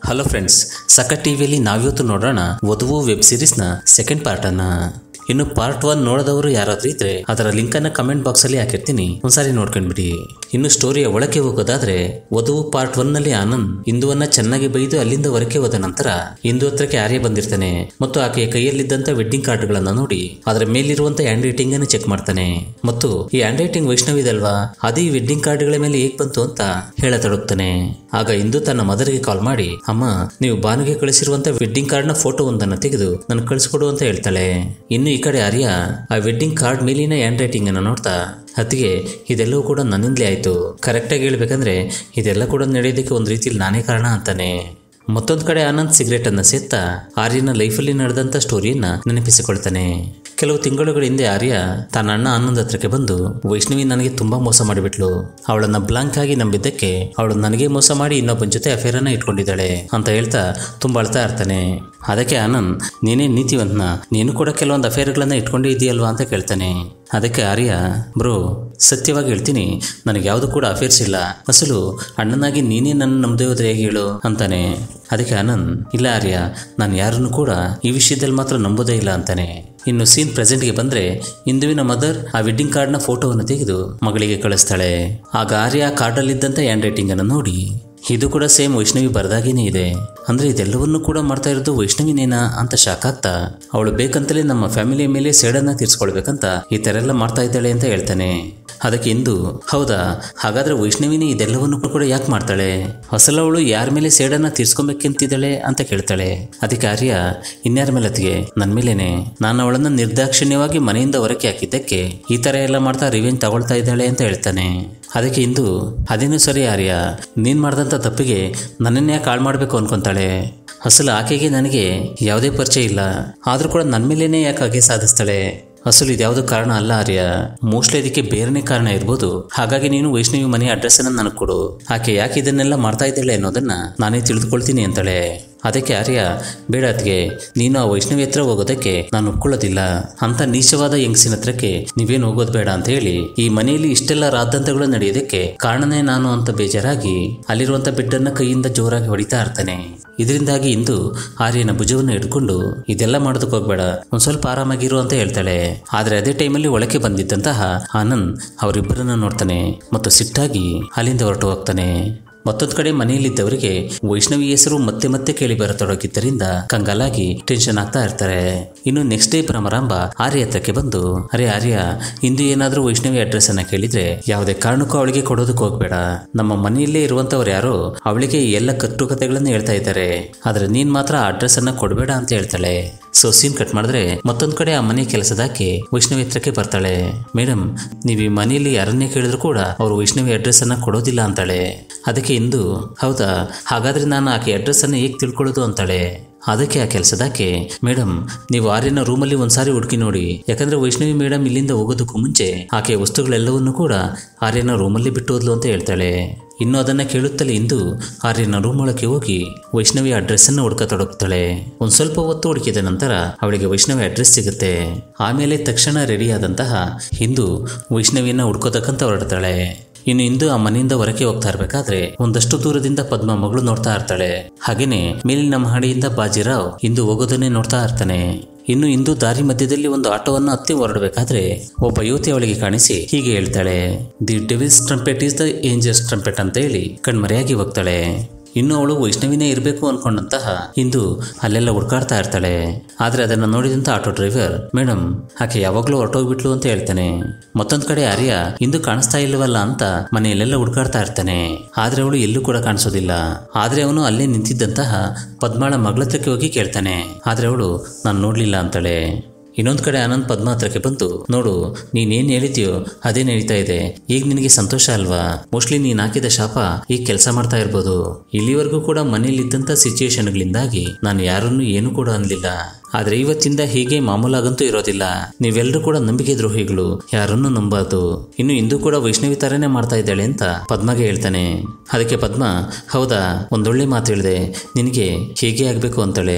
hello friends ಸಕ ಟಿವಿಯಲ್ಲಿ ನಾವಿವತ್ತು ನೋಡೋಣ ವಧುವು ವೆಬ್ ಸೀರೀಸ್ನ ಸೆಕೆಂಡ್ ಪಾರ್ಟ್ ಅನ್ನ ಇನ್ನು ಪಾರ್ಟ್ ಒನ್ ನೋಡದವರು ಯಾರಾದ್ರೂ ಇದ್ರೆ ಅದರ ಲಿಂಕ್ ಅನ್ನ ಕಮೆಂಟ್ ಬಾಕ್ಸ್ ಅಲ್ಲಿ ಹಾಕಿರ್ತೀನಿ ಒಂದ್ಸಾರಿ ನೋಡ್ಕೊಂಡ್ಬಿಡಿ ಇನ್ನು ಸ್ಟೋರಿಯ ಒಳಗೆ ಹೋಗೋದಾದ್ರೆ ವಧುವು ಪಾರ್ಟ್ ಒನ್ ನಲ್ಲಿ ಆನಂದ್ ಇಂದುವನ್ನ ಚೆನ್ನಾಗಿ ಬೈದು ಅಲ್ಲಿಂದ ಹೊರಕ್ಕೆ ಹೋದ ನಂತರ ಇಂದು ಹತ್ರಕ್ಕೆ ಆರ್ಯ ಬಂದಿರ್ತಾನೆ ಮತ್ತು ಆಕೆಯ ಕೈಯಲ್ಲಿದ್ದಂತ ವೆಡ್ಡಿಂಗ್ ಕಾರ್ಡ್ಗಳನ್ನ ನೋಡಿ ಅದರ ಮೇಲಿರುವಂತ ಹ್ಯಾಂಡ್ ರೈಟಿಂಗ್ ಅನ್ನು ಚೆಕ್ ಮಾಡ್ತಾನೆ ಮತ್ತು ಈ ಹ್ಯಾಂಡ್ ರೈಟಿಂಗ್ ವೈಷ್ಣವಿದಲ್ವಾ ಅದು ಈ ವೆಡ್ಡಿಂಗ್ ಕಾರ್ಡ್ಗಳ ಮೇಲೆ ಹೇಗ್ ಬಂತು ಅಂತ ಹೇಳತೊಡಗ್ತಾನೆ ಆಗ ಇಂದು ತನ್ನ ಮದರ್ಗೆ ಕಾಲ್ ಮಾಡಿ ಅಮ್ಮ ನೀವು ಬಾನುಗೆ ಕಳಿಸಿರುವಂತ ವೆಡ್ಡಿಂಗ್ ಕಾರ್ಡ್ ನ ಫೋಟೋ ಒಂದನ್ನ ತೆಗೆದು ನನ್ಗೆ ಕಳಿಸ್ಕೊಡು ಅಂತ ಹೇಳ್ತಾಳೆ ಇನ್ನು ಈ ಕಡೆ ಆರ್ಯ ಆ ವೆಡ್ಡಿಂಗ್ ಕಾರ್ಡ್ ಮೇಲಿನ ಹ್ಯಾಂಡ್ ರೈಟಿಂಗ್ ಅನ್ನು ನೋಡ್ತಾ ಅತ್ತಿಗೆ ಇದೆಲ್ಲವೂ ಕೂಡ ನನ್ನಿಂದಲೇ ಆಯ್ತು ಕರೆಕ್ಟಾಗಿ ಹೇಳ್ಬೇಕಂದ್ರೆ ಇದೆಲ್ಲ ಕೂಡ ನಡೆಯೋದಕ್ಕೆ ಒಂದು ರೀತಿಯಲ್ಲಿ ನಾನೇ ಕಾರಣ ಅಂತಾನೆ ಮತ್ತೊಂದು ಕಡೆ ಆನಂದ್ ಸಿಗರೇಟ್ ಅನ್ನ ಸೇತ್ತ ಆರ್ಯನ ಲೈಫಲ್ಲಿ ನಡೆದಂತ ಸ್ಟೋರಿಯನ್ನ ನೆನಪಿಸಿಕೊಳ್ತಾನೆ ಕೆಲವು ತಿಂಗಳುಗಳ ಹಿಂದೆ ಆರ್ಯ ತನ್ನ ಅಣ್ಣ ಆನಂದ್ ಹತ್ರಕ್ಕೆ ಬಂದು ವೈಷ್ಣವಿ ನನಗೆ ತುಂಬಾ ಮೋಸ ಮಾಡಿಬಿಟ್ಲು ಅವಳನ್ನ ಬ್ಲಾಂಕ್ ಆಗಿ ನಂಬಿದ್ದಕ್ಕೆ ಅವಳು ನನಗೆ ಮೋಸ ಮಾಡಿ ಇನ್ನೊಬ್ಬನ ಜೊತೆ ಅಫೇರ್ ಅನ್ನ ಇಟ್ಕೊಂಡಿದ್ದಾಳೆ ಅಂತ ಹೇಳ್ತಾ ತುಂಬಾ ಅಳ್ತಾ ಇರ್ತಾನೆ ಅದಕ್ಕೆ ಆನಂದ್ ನೀನೇ ನೀತಿವಂತನ ನೀನು ಕೂಡ ಕೆಲವೊಂದು ಅಫೇರ್ಗಳನ್ನ ಇಟ್ಕೊಂಡೇ ಇದೆಯಲ್ವಾ ಅಂತ ಕೇಳ್ತಾನೆ ಅದಕ್ಕೆ ಆರ್ಯ ಬ್ರೋ ಸತ್ಯವಾಗಿ ಹೇಳ್ತೀನಿ ನನಗೆ ಯಾವುದು ಕೂಡ ಅಫೇರ್ಸ್ ಇಲ್ಲ ಅಸಲು ಅಣ್ಣನಾಗಿ ನೀನೇ ನನ್ನ ನಂಬದೇ ಹೋದ್ರೆ ಹೇಗೆ ಹೇಳು ಅಂತಾನೆ ಅದಕ್ಕೆ ಆನಂದ್ ಇಲ್ಲ ಆರ್ಯ ನಾನು ಯಾರನ್ನು ಕೂಡ ಈ ವಿಷಯದಲ್ಲಿ ಮಾತ್ರ ನಂಬೋದೇ ಇಲ್ಲ ಅಂತಾನೆ ಇನ್ನು ಸೀನ್ ಪ್ರೆಸೆಂಟ್ಗೆ ಬಂದ್ರೆ ಇಂದುವಿನ ಮದರ್ ಆ ವೆಡ್ಡಿಂಗ್ ಕಾರ್ಡ್ನ ಫೋಟೋವನ್ನು ತೆಗೆದು ಮಗಳಿಗೆ ಕಳಿಸ್ತಾಳೆ ಆಗ ಆರ್ಯ ಆ ಕಾರ್ಡಲ್ಲಿದ್ದಂಥ ಹ್ಯಾಂಡ್ ರೈಟಿಂಗ್ ಅನ್ನು ನೋಡಿ ಇದು ಕೂಡ ಸೇಮ್ ವೈಷ್ಣವಿ ಬರದಾಗೇನೆ ಇದೆ ಅಂದ್ರೆ ಇದೆಲ್ಲವನ್ನೂ ಕೂಡ ಮಾಡ್ತಾ ಇರೋದು ವೈಷ್ಣವಿನೇನಾ ಅಂತ ಶಾಕ್ ಆಗ್ತಾ ಅವಳು ಬೇಕಂತಲೇ ನಮ್ಮ ಫ್ಯಾಮಿಲಿಯ ಮೇಲೆ ಸೇಡನ್ನ ತೀರ್ಸ್ಕೊಳ್ಬೇಕಂತ ಈ ತರ ಎಲ್ಲ ಮಾಡ್ತಾ ಇದ್ದಾಳೆ ಅಂತ ಹೇಳ್ತಾನೆ ಅದಕ್ಕೆ ಇಂದು ಹೌದಾ ಹಾಗಾದ್ರೆ ವೈಷ್ಣವಿನಿ ಇದೆಲ್ಲವನ್ನು ಕೂಡ ಯಾಕೆ ಮಾಡ್ತಾಳೆ ಅಸಲವಳು ಯಾರ ಮೇಲೆ ಸೇಡನ್ನ ತೀರ್ಸ್ಕೊಬೇಕಂತಿದ್ದಾಳೆ ಅಂತ ಕೇಳ್ತಾಳೆ ಅದಕ್ಕೆ ಆರ್ಯ ಇನ್ಯಾರ ಮೇಲೆ ಅತಿಗೆ ನನ್ನ ಮೇಲೇನೆ ನಾನು ಅವಳನ್ನ ನಿರ್ದಾಕ್ಷಿಣ್ಯವಾಗಿ ಮನೆಯಿಂದ ಹೊರಕ್ಕೆ ಹಾಕಿದ್ದಕ್ಕೆ ಈ ತರ ಎಲ್ಲ ಮಾಡ್ತಾ ರಿವೆಂಜ್ ತಗೊಳ್ತಾ ಇದ್ದಾಳೆ ಅಂತ ಹೇಳ್ತಾನೆ ಅದಕ್ಕೆ ಇಂದು ಅದೇನು ಸರಿ ಆರ್ಯ ನೀನ್ ಮಾಡಿದಂಥ ತಪ್ಪಿಗೆ ನನ್ನನ್ನೇ ಯಾಕೆ ಹಾಳು ಮಾಡಬೇಕು ಅನ್ಕೊಂತಾಳೆ ಅಸಲು ಆಕೆಗೆ ನನಗೆ ಯಾವುದೇ ಪರಿಚಯ ಇಲ್ಲ ಆದ್ರೂ ಕೂಡ ನನ್ನ ಮೇಲೇನೆ ಯಾಕೆ ಹಾಗೆ ಸಾಧಿಸ್ತಾಳೆ ಅಸಲು ಇದ್ಯಾವುದು ಕಾರಣ ಅಲ್ಲ ಆರ್ಯ ಮೋಸ್ಟ್ಲಿ ಇದಕ್ಕೆ ಬೇರೆನೇ ಕಾರಣ ಇರ್ಬೋದು ಹಾಗಾಗಿ ನೀನು ವೈಷ್ಣವಿ ಮನೆ ಅಡ್ರೆಸ್ ಅನ್ನ ನನಗೆ ಕೊಡು ಆಕೆ ಯಾಕೆ ಇದನ್ನೆಲ್ಲ ಮಾಡ್ತಾ ಇದ್ದಾಳೆ ಅನ್ನೋದನ್ನ ನಾನೇ ತಿಳಿದುಕೊಳ್ತೀನಿ ಅಂತಾಳೆ ಅದಕ್ಕೆ ಆರ್ಯ ಬೇಡ ಅತ್ಗೆ ನೀನು ಆ ವೈಷ್ಣವಿ ಹತ್ರ ಹೋಗೋದಕ್ಕೆ ನಾನು ಒಪ್ಕೊಳ್ಳೋದಿಲ್ಲ ಅಂತ ನೀಚವಾದ ಹೆಂಗಸಿನ ಹತ್ರಕ್ಕೆ ನೀವೇನು ಹೋಗೋದು ಬೇಡ ಅಂತ ಹೇಳಿ ಈ ಮನೆಯಲ್ಲಿ ಇಷ್ಟೆಲ್ಲ ರಾದ್ದಂತಗಳು ನಡೆಯೋದಕ್ಕೆ ಕಾರಣನೇ ನಾನು ಅಂತ ಬೇಜಾರಾಗಿ ಅಲ್ಲಿರುವಂತ ಬಿಡ್ಡನ್ನ ಕೈಯಿಂದ ಜೋರಾಗಿ ಹೊಡಿತಾ ಇರ್ತಾನೆ ಇದರಿಂದಾಗಿ ಇಂದು ಆರ್ಯನ ಭುಜವನ್ನು ಹಿಡ್ಕೊಂಡು ಇದೆಲ್ಲ ಮಾಡೋದಕ್ಕೆ ಹೋಗ್ಬೇಡ ಒಂದ್ ಸ್ವಲ್ಪ ಆರಾಮಾಗಿರು ಅಂತ ಹೇಳ್ತಾಳೆ ಆದ್ರೆ ಅದೇ ಟೈಮಲ್ಲಿ ಒಳಕ್ಕೆ ಬಂದಿದ್ದಂತಹ ಆನಂದ್ ಅವರಿಬ್ಬರನ್ನ ನೋಡ್ತಾನೆ ಮತ್ತು ಸಿಟ್ಟಾಗಿ ಅಲ್ಲಿಂದ ಹೊರಟು ಹೋಗ್ತಾನೆ ಮತ್ತೊಂದು ಕಡೆ ಮನೆಯಲ್ಲಿದ್ದವರಿಗೆ ವೈಷ್ಣವಿ ಹೆಸರು ಮತ್ತೆ ಮತ್ತೆ ಕೇಳಿ ಬರತೊಡಗಿದ್ದರಿಂದ ಕಂಗಾಲಾಗಿ ಟೆನ್ಷನ್ ಆಗ್ತಾ ಇರ್ತಾರೆ ಇನ್ನು ನೆಕ್ಸ್ಟ್ ಡೇ ಭ್ರಮರಾಂಬ ಆರ್ಯ ಹತ್ರಕ್ಕೆ ಬಂದು ಅರೆ ಆರ್ಯ ಇಂದು ಏನಾದ್ರೂ ವೈಷ್ಣವಿ ಅಡ್ರೆಸ್ ಅನ್ನ ಕೇಳಿದ್ರೆ ಯಾವುದೇ ಕಾರಣಕ್ಕೂ ಅವಳಿಗೆ ಕೊಡೋದಕ್ಕೆ ಹೋಗ್ಬೇಡ ನಮ್ಮ ಮನೆಯಲ್ಲೇ ಇರುವಂತವ್ರು ಯಾರು ಅವಳಿಗೆ ಈ ಎಲ್ಲ ಕಟ್ಟುಕತೆಗಳನ್ನು ಹೇಳ್ತಾ ಇದ್ದಾರೆ ಆದ್ರೆ ನೀನ್ ಮಾತ್ರ ಆ ಅಡ್ರೆಸ್ ಅನ್ನ ಕೊಡಬೇಡ ಅಂತ ಹೇಳ್ತಾಳೆ ಸೊ ಸೀನ್ ಕಟ್ ಮಾಡಿದ್ರೆ ಮತ್ತೊಂದ್ ಕಡೆ ಆ ಮನೆ ಕೆಲಸದಾಕೆ ವೈಷ್ಣವಿ ಹತ್ರಕ್ಕೆ ಬರ್ತಾಳೆ ಮೇಡಮ್ ನೀವು ಈ ಮನೆಯಲ್ಲಿ ಯಾರನ್ನೇ ಕೇಳಿದ್ರು ಕೂಡ ಅವರು ವೈಷ್ಣವಿ ಅಡ್ರೆಸ್ ಅನ್ನ ಕೊಡೋದಿಲ್ಲ ಅಂತಾಳೆ ಅದಕ್ಕೆ ಇಂದು ಹೌದಾ ಹಾಗಾದ್ರೆ ನಾನು ಆಕೆ ಅಡ್ರೆಸ್ ಅನ್ನ ಹೇಗೆ ತಿಳ್ಕೊಳ್ಳೋದು ಅಂತಾಳೆ ಅದಕ್ಕೆ ಆ ಕೆಲಸದಾಕೆ ಮೇಡಮ್ ನೀವು ಆರ್ಯನ ರೂಮಲ್ಲಿ ಒಂದ್ಸಾರಿ ಹುಡುಕಿ ನೋಡಿ ಯಾಕಂದ್ರೆ ವೈಷ್ಣವಿ ಮೇಡಮ್ ಇಲ್ಲಿಂದ ಹೋಗೋದಕ್ಕೂ ಮುಂಚೆ ಆಕೆಯ ವಸ್ತುಗಳೆಲ್ಲವನ್ನೂ ಕೂಡ ಆರ್ಯನ ರೂಮಲ್ಲಿ ಬಿಟ್ಟು ಹೋದ್ಲು ಅಂತ ಹೇಳ್ತಾಳೆ ಇನ್ನು ಅದನ್ನ ಕೇಳುತ್ತಲೇ ಇಂದು ಆರ್ಯನ ರೂಮ್ ಒಳಗೆ ಹೋಗಿ ವೈಷ್ಣವಿ ಅಡ್ರೆಸ್ ಅನ್ನು ಹುಡುಕತೊಡಗ್ತಾಳೆ ಒಂದ್ ಸ್ವಲ್ಪ ಹೊತ್ತು ಹುಡುಕಿದ ನಂತರ ಅವಳಿಗೆ ವೈಷ್ಣವಿ ಅಡ್ರೆಸ್ ಸಿಗುತ್ತೆ ಆಮೇಲೆ ತಕ್ಷಣ ರೆಡಿಯಾದಂತಹ ಹಿಂದೂ ವೈಷ್ಣವಿಯನ್ನ ಹುಡ್ಕೋತಕ್ಕಂತ ಹೊರಡ್ತಾಳೆ ಇನ್ನು ಇಂದು ಆ ಮನೆಯಿಂದ ಹೊರಕ್ಕೆ ಹೋಗ್ತಾ ಇರ್ಬೇಕಾದ್ರೆ ಒಂದಷ್ಟು ದೂರದಿಂದ ಪದ್ಮ ಮಗಳು ನೋಡ್ತಾ ಇರ್ತಾಳೆ ಹಾಗೇನೆ ಮೇಲಿನ ಮಹಡಿಯಿಂದ ಬಾಜಿರಾವ್ ಇಂದು ಹೋಗೋದನ್ನೇ ನೋಡ್ತಾ ಇರ್ತಾನೆ ಇನ್ನು ಇಂದು ದಾರಿ ಮಧ್ಯದಲ್ಲಿ ಒಂದು ಆಟೋವನ್ನು ಹತ್ತಿ ಹೊರಡಬೇಕಾದ್ರೆ ಒಬ್ಬ ಯುವತಿ ಅವಳಿಗೆ ಕಾಣಿಸಿ ಹೀಗೆ ಹೇಳ್ತಾಳೆ the devil's trumpet is the angel's trumpet ಅಂತ ಹೇಳಿ ಕಣ್ಮರೆಯಾಗಿ ಹೋಗ್ತಾಳೆ ಇನ್ನು ಅವಳು ವೈಷ್ಣವಿನೇ ಇರಬೇಕು ಅನ್ಕೊಂಡಂತಹ ಇಂದು ಅಲ್ಲೆಲ್ಲ ಹುಡ್ಕಾಡ್ತಾ ಇರ್ತಾಳೆ ಆದ್ರೆ ಅದನ್ನ ನೋಡಿದಂತ ಆಟೋ ಡ್ರೈವರ್ ಮೇಡಮ್ ಆಕೆ ಯಾವಾಗ್ಲೂ ಹೊರಟೋಗ್ಬಿಟ್ಲು ಅಂತ ಹೇಳ್ತಾನೆ ಮತ್ತೊಂದ್ ಕಡೆ ಆರ್ಯ ಇಂದು ಕಾಣಿಸ್ತಾ ಇಲ್ಲವಲ್ಲ ಅಂತ ಮನೆಯಲ್ಲೆಲ್ಲ ಹುಡ್ಕಾಡ್ತಾ ಇರ್ತಾನೆ ಆದ್ರೆ ಅವಳು ಎಲ್ಲೂ ಕೂಡ ಕಾಣಿಸೋದಿಲ್ಲ ಆದ್ರೆ ಅವನು ಅಲ್ಲೇ ನಿಂತಿದ್ದಂತಹ ಪದ್ಮಾಳ ಮಗಳತ್ರಕ್ಕೆ ಹೋಗಿ ಕೇಳ್ತಾನೆ ಆದ್ರೆ ಅವಳು ನಾನು ನೋಡ್ಲಿಲ್ಲ ಅಂತಾಳೆ ಇನ್ನೊಂದ್ ಕಡೆ ಆನಂದ್ ಪದ್ಮ ಹತ್ರಕ್ಕೆ ಬಂತು ನೋಡು ನೀನೇನ್ ಹೇಳಿದ್ಯೋ ಅದೇ ನಡೀತಾ ಇದೆ ಈಗ ನಿನಗೆ ಸಂತೋಷ ಅಲ್ವಾ ಮೋಸ್ಟ್ಲಿ ನೀನ್ ಹಾಕಿದ ಶಾಪ ಈಗ ಕೆಲಸ ಮಾಡ್ತಾ ಇರ್ಬೋದು ಇಲ್ಲಿವರೆಗೂ ಕೂಡ ಮನೇಲಿದ್ದಂತ ಸಿಚುಯೇಷನ್ಗಳಿಂದಾಗಿ ನಾನು ಯಾರನ್ನೂ ಏನು ಕೂಡ ಅನ್ಲಿಲ್ಲ ಆದ್ರೆ ಇವತ್ತಿಂದ ಹೀಗೆ ಮಾಮೂಲಾಗಂತೂ ಇರೋದಿಲ್ಲ ನೀವೆಲ್ಲರೂ ಕೂಡ ನಂಬಿಕೆ ದ್ರೋಹಿಗಳು ಯಾರನ್ನೂ ನಂಬಾರ್ದು ಇನ್ನು ಇಂದು ಕೂಡ ವೈಷ್ಣವಿ ತರನೇ ಮಾಡ್ತಾ ಇದ್ದಾಳೆ ಅಂತ ಪದ್ಮಗೆ ಹೇಳ್ತಾನೆ ಅದಕ್ಕೆ ಪದ್ಮ ಹೌದಾ ಒಂದೊಳ್ಳೆ ಮಾತು ಹೇಳಿದೆ ನಿನಗೆ ಹೀಗೆ ಆಗ್ಬೇಕು ಅಂತಾಳೆ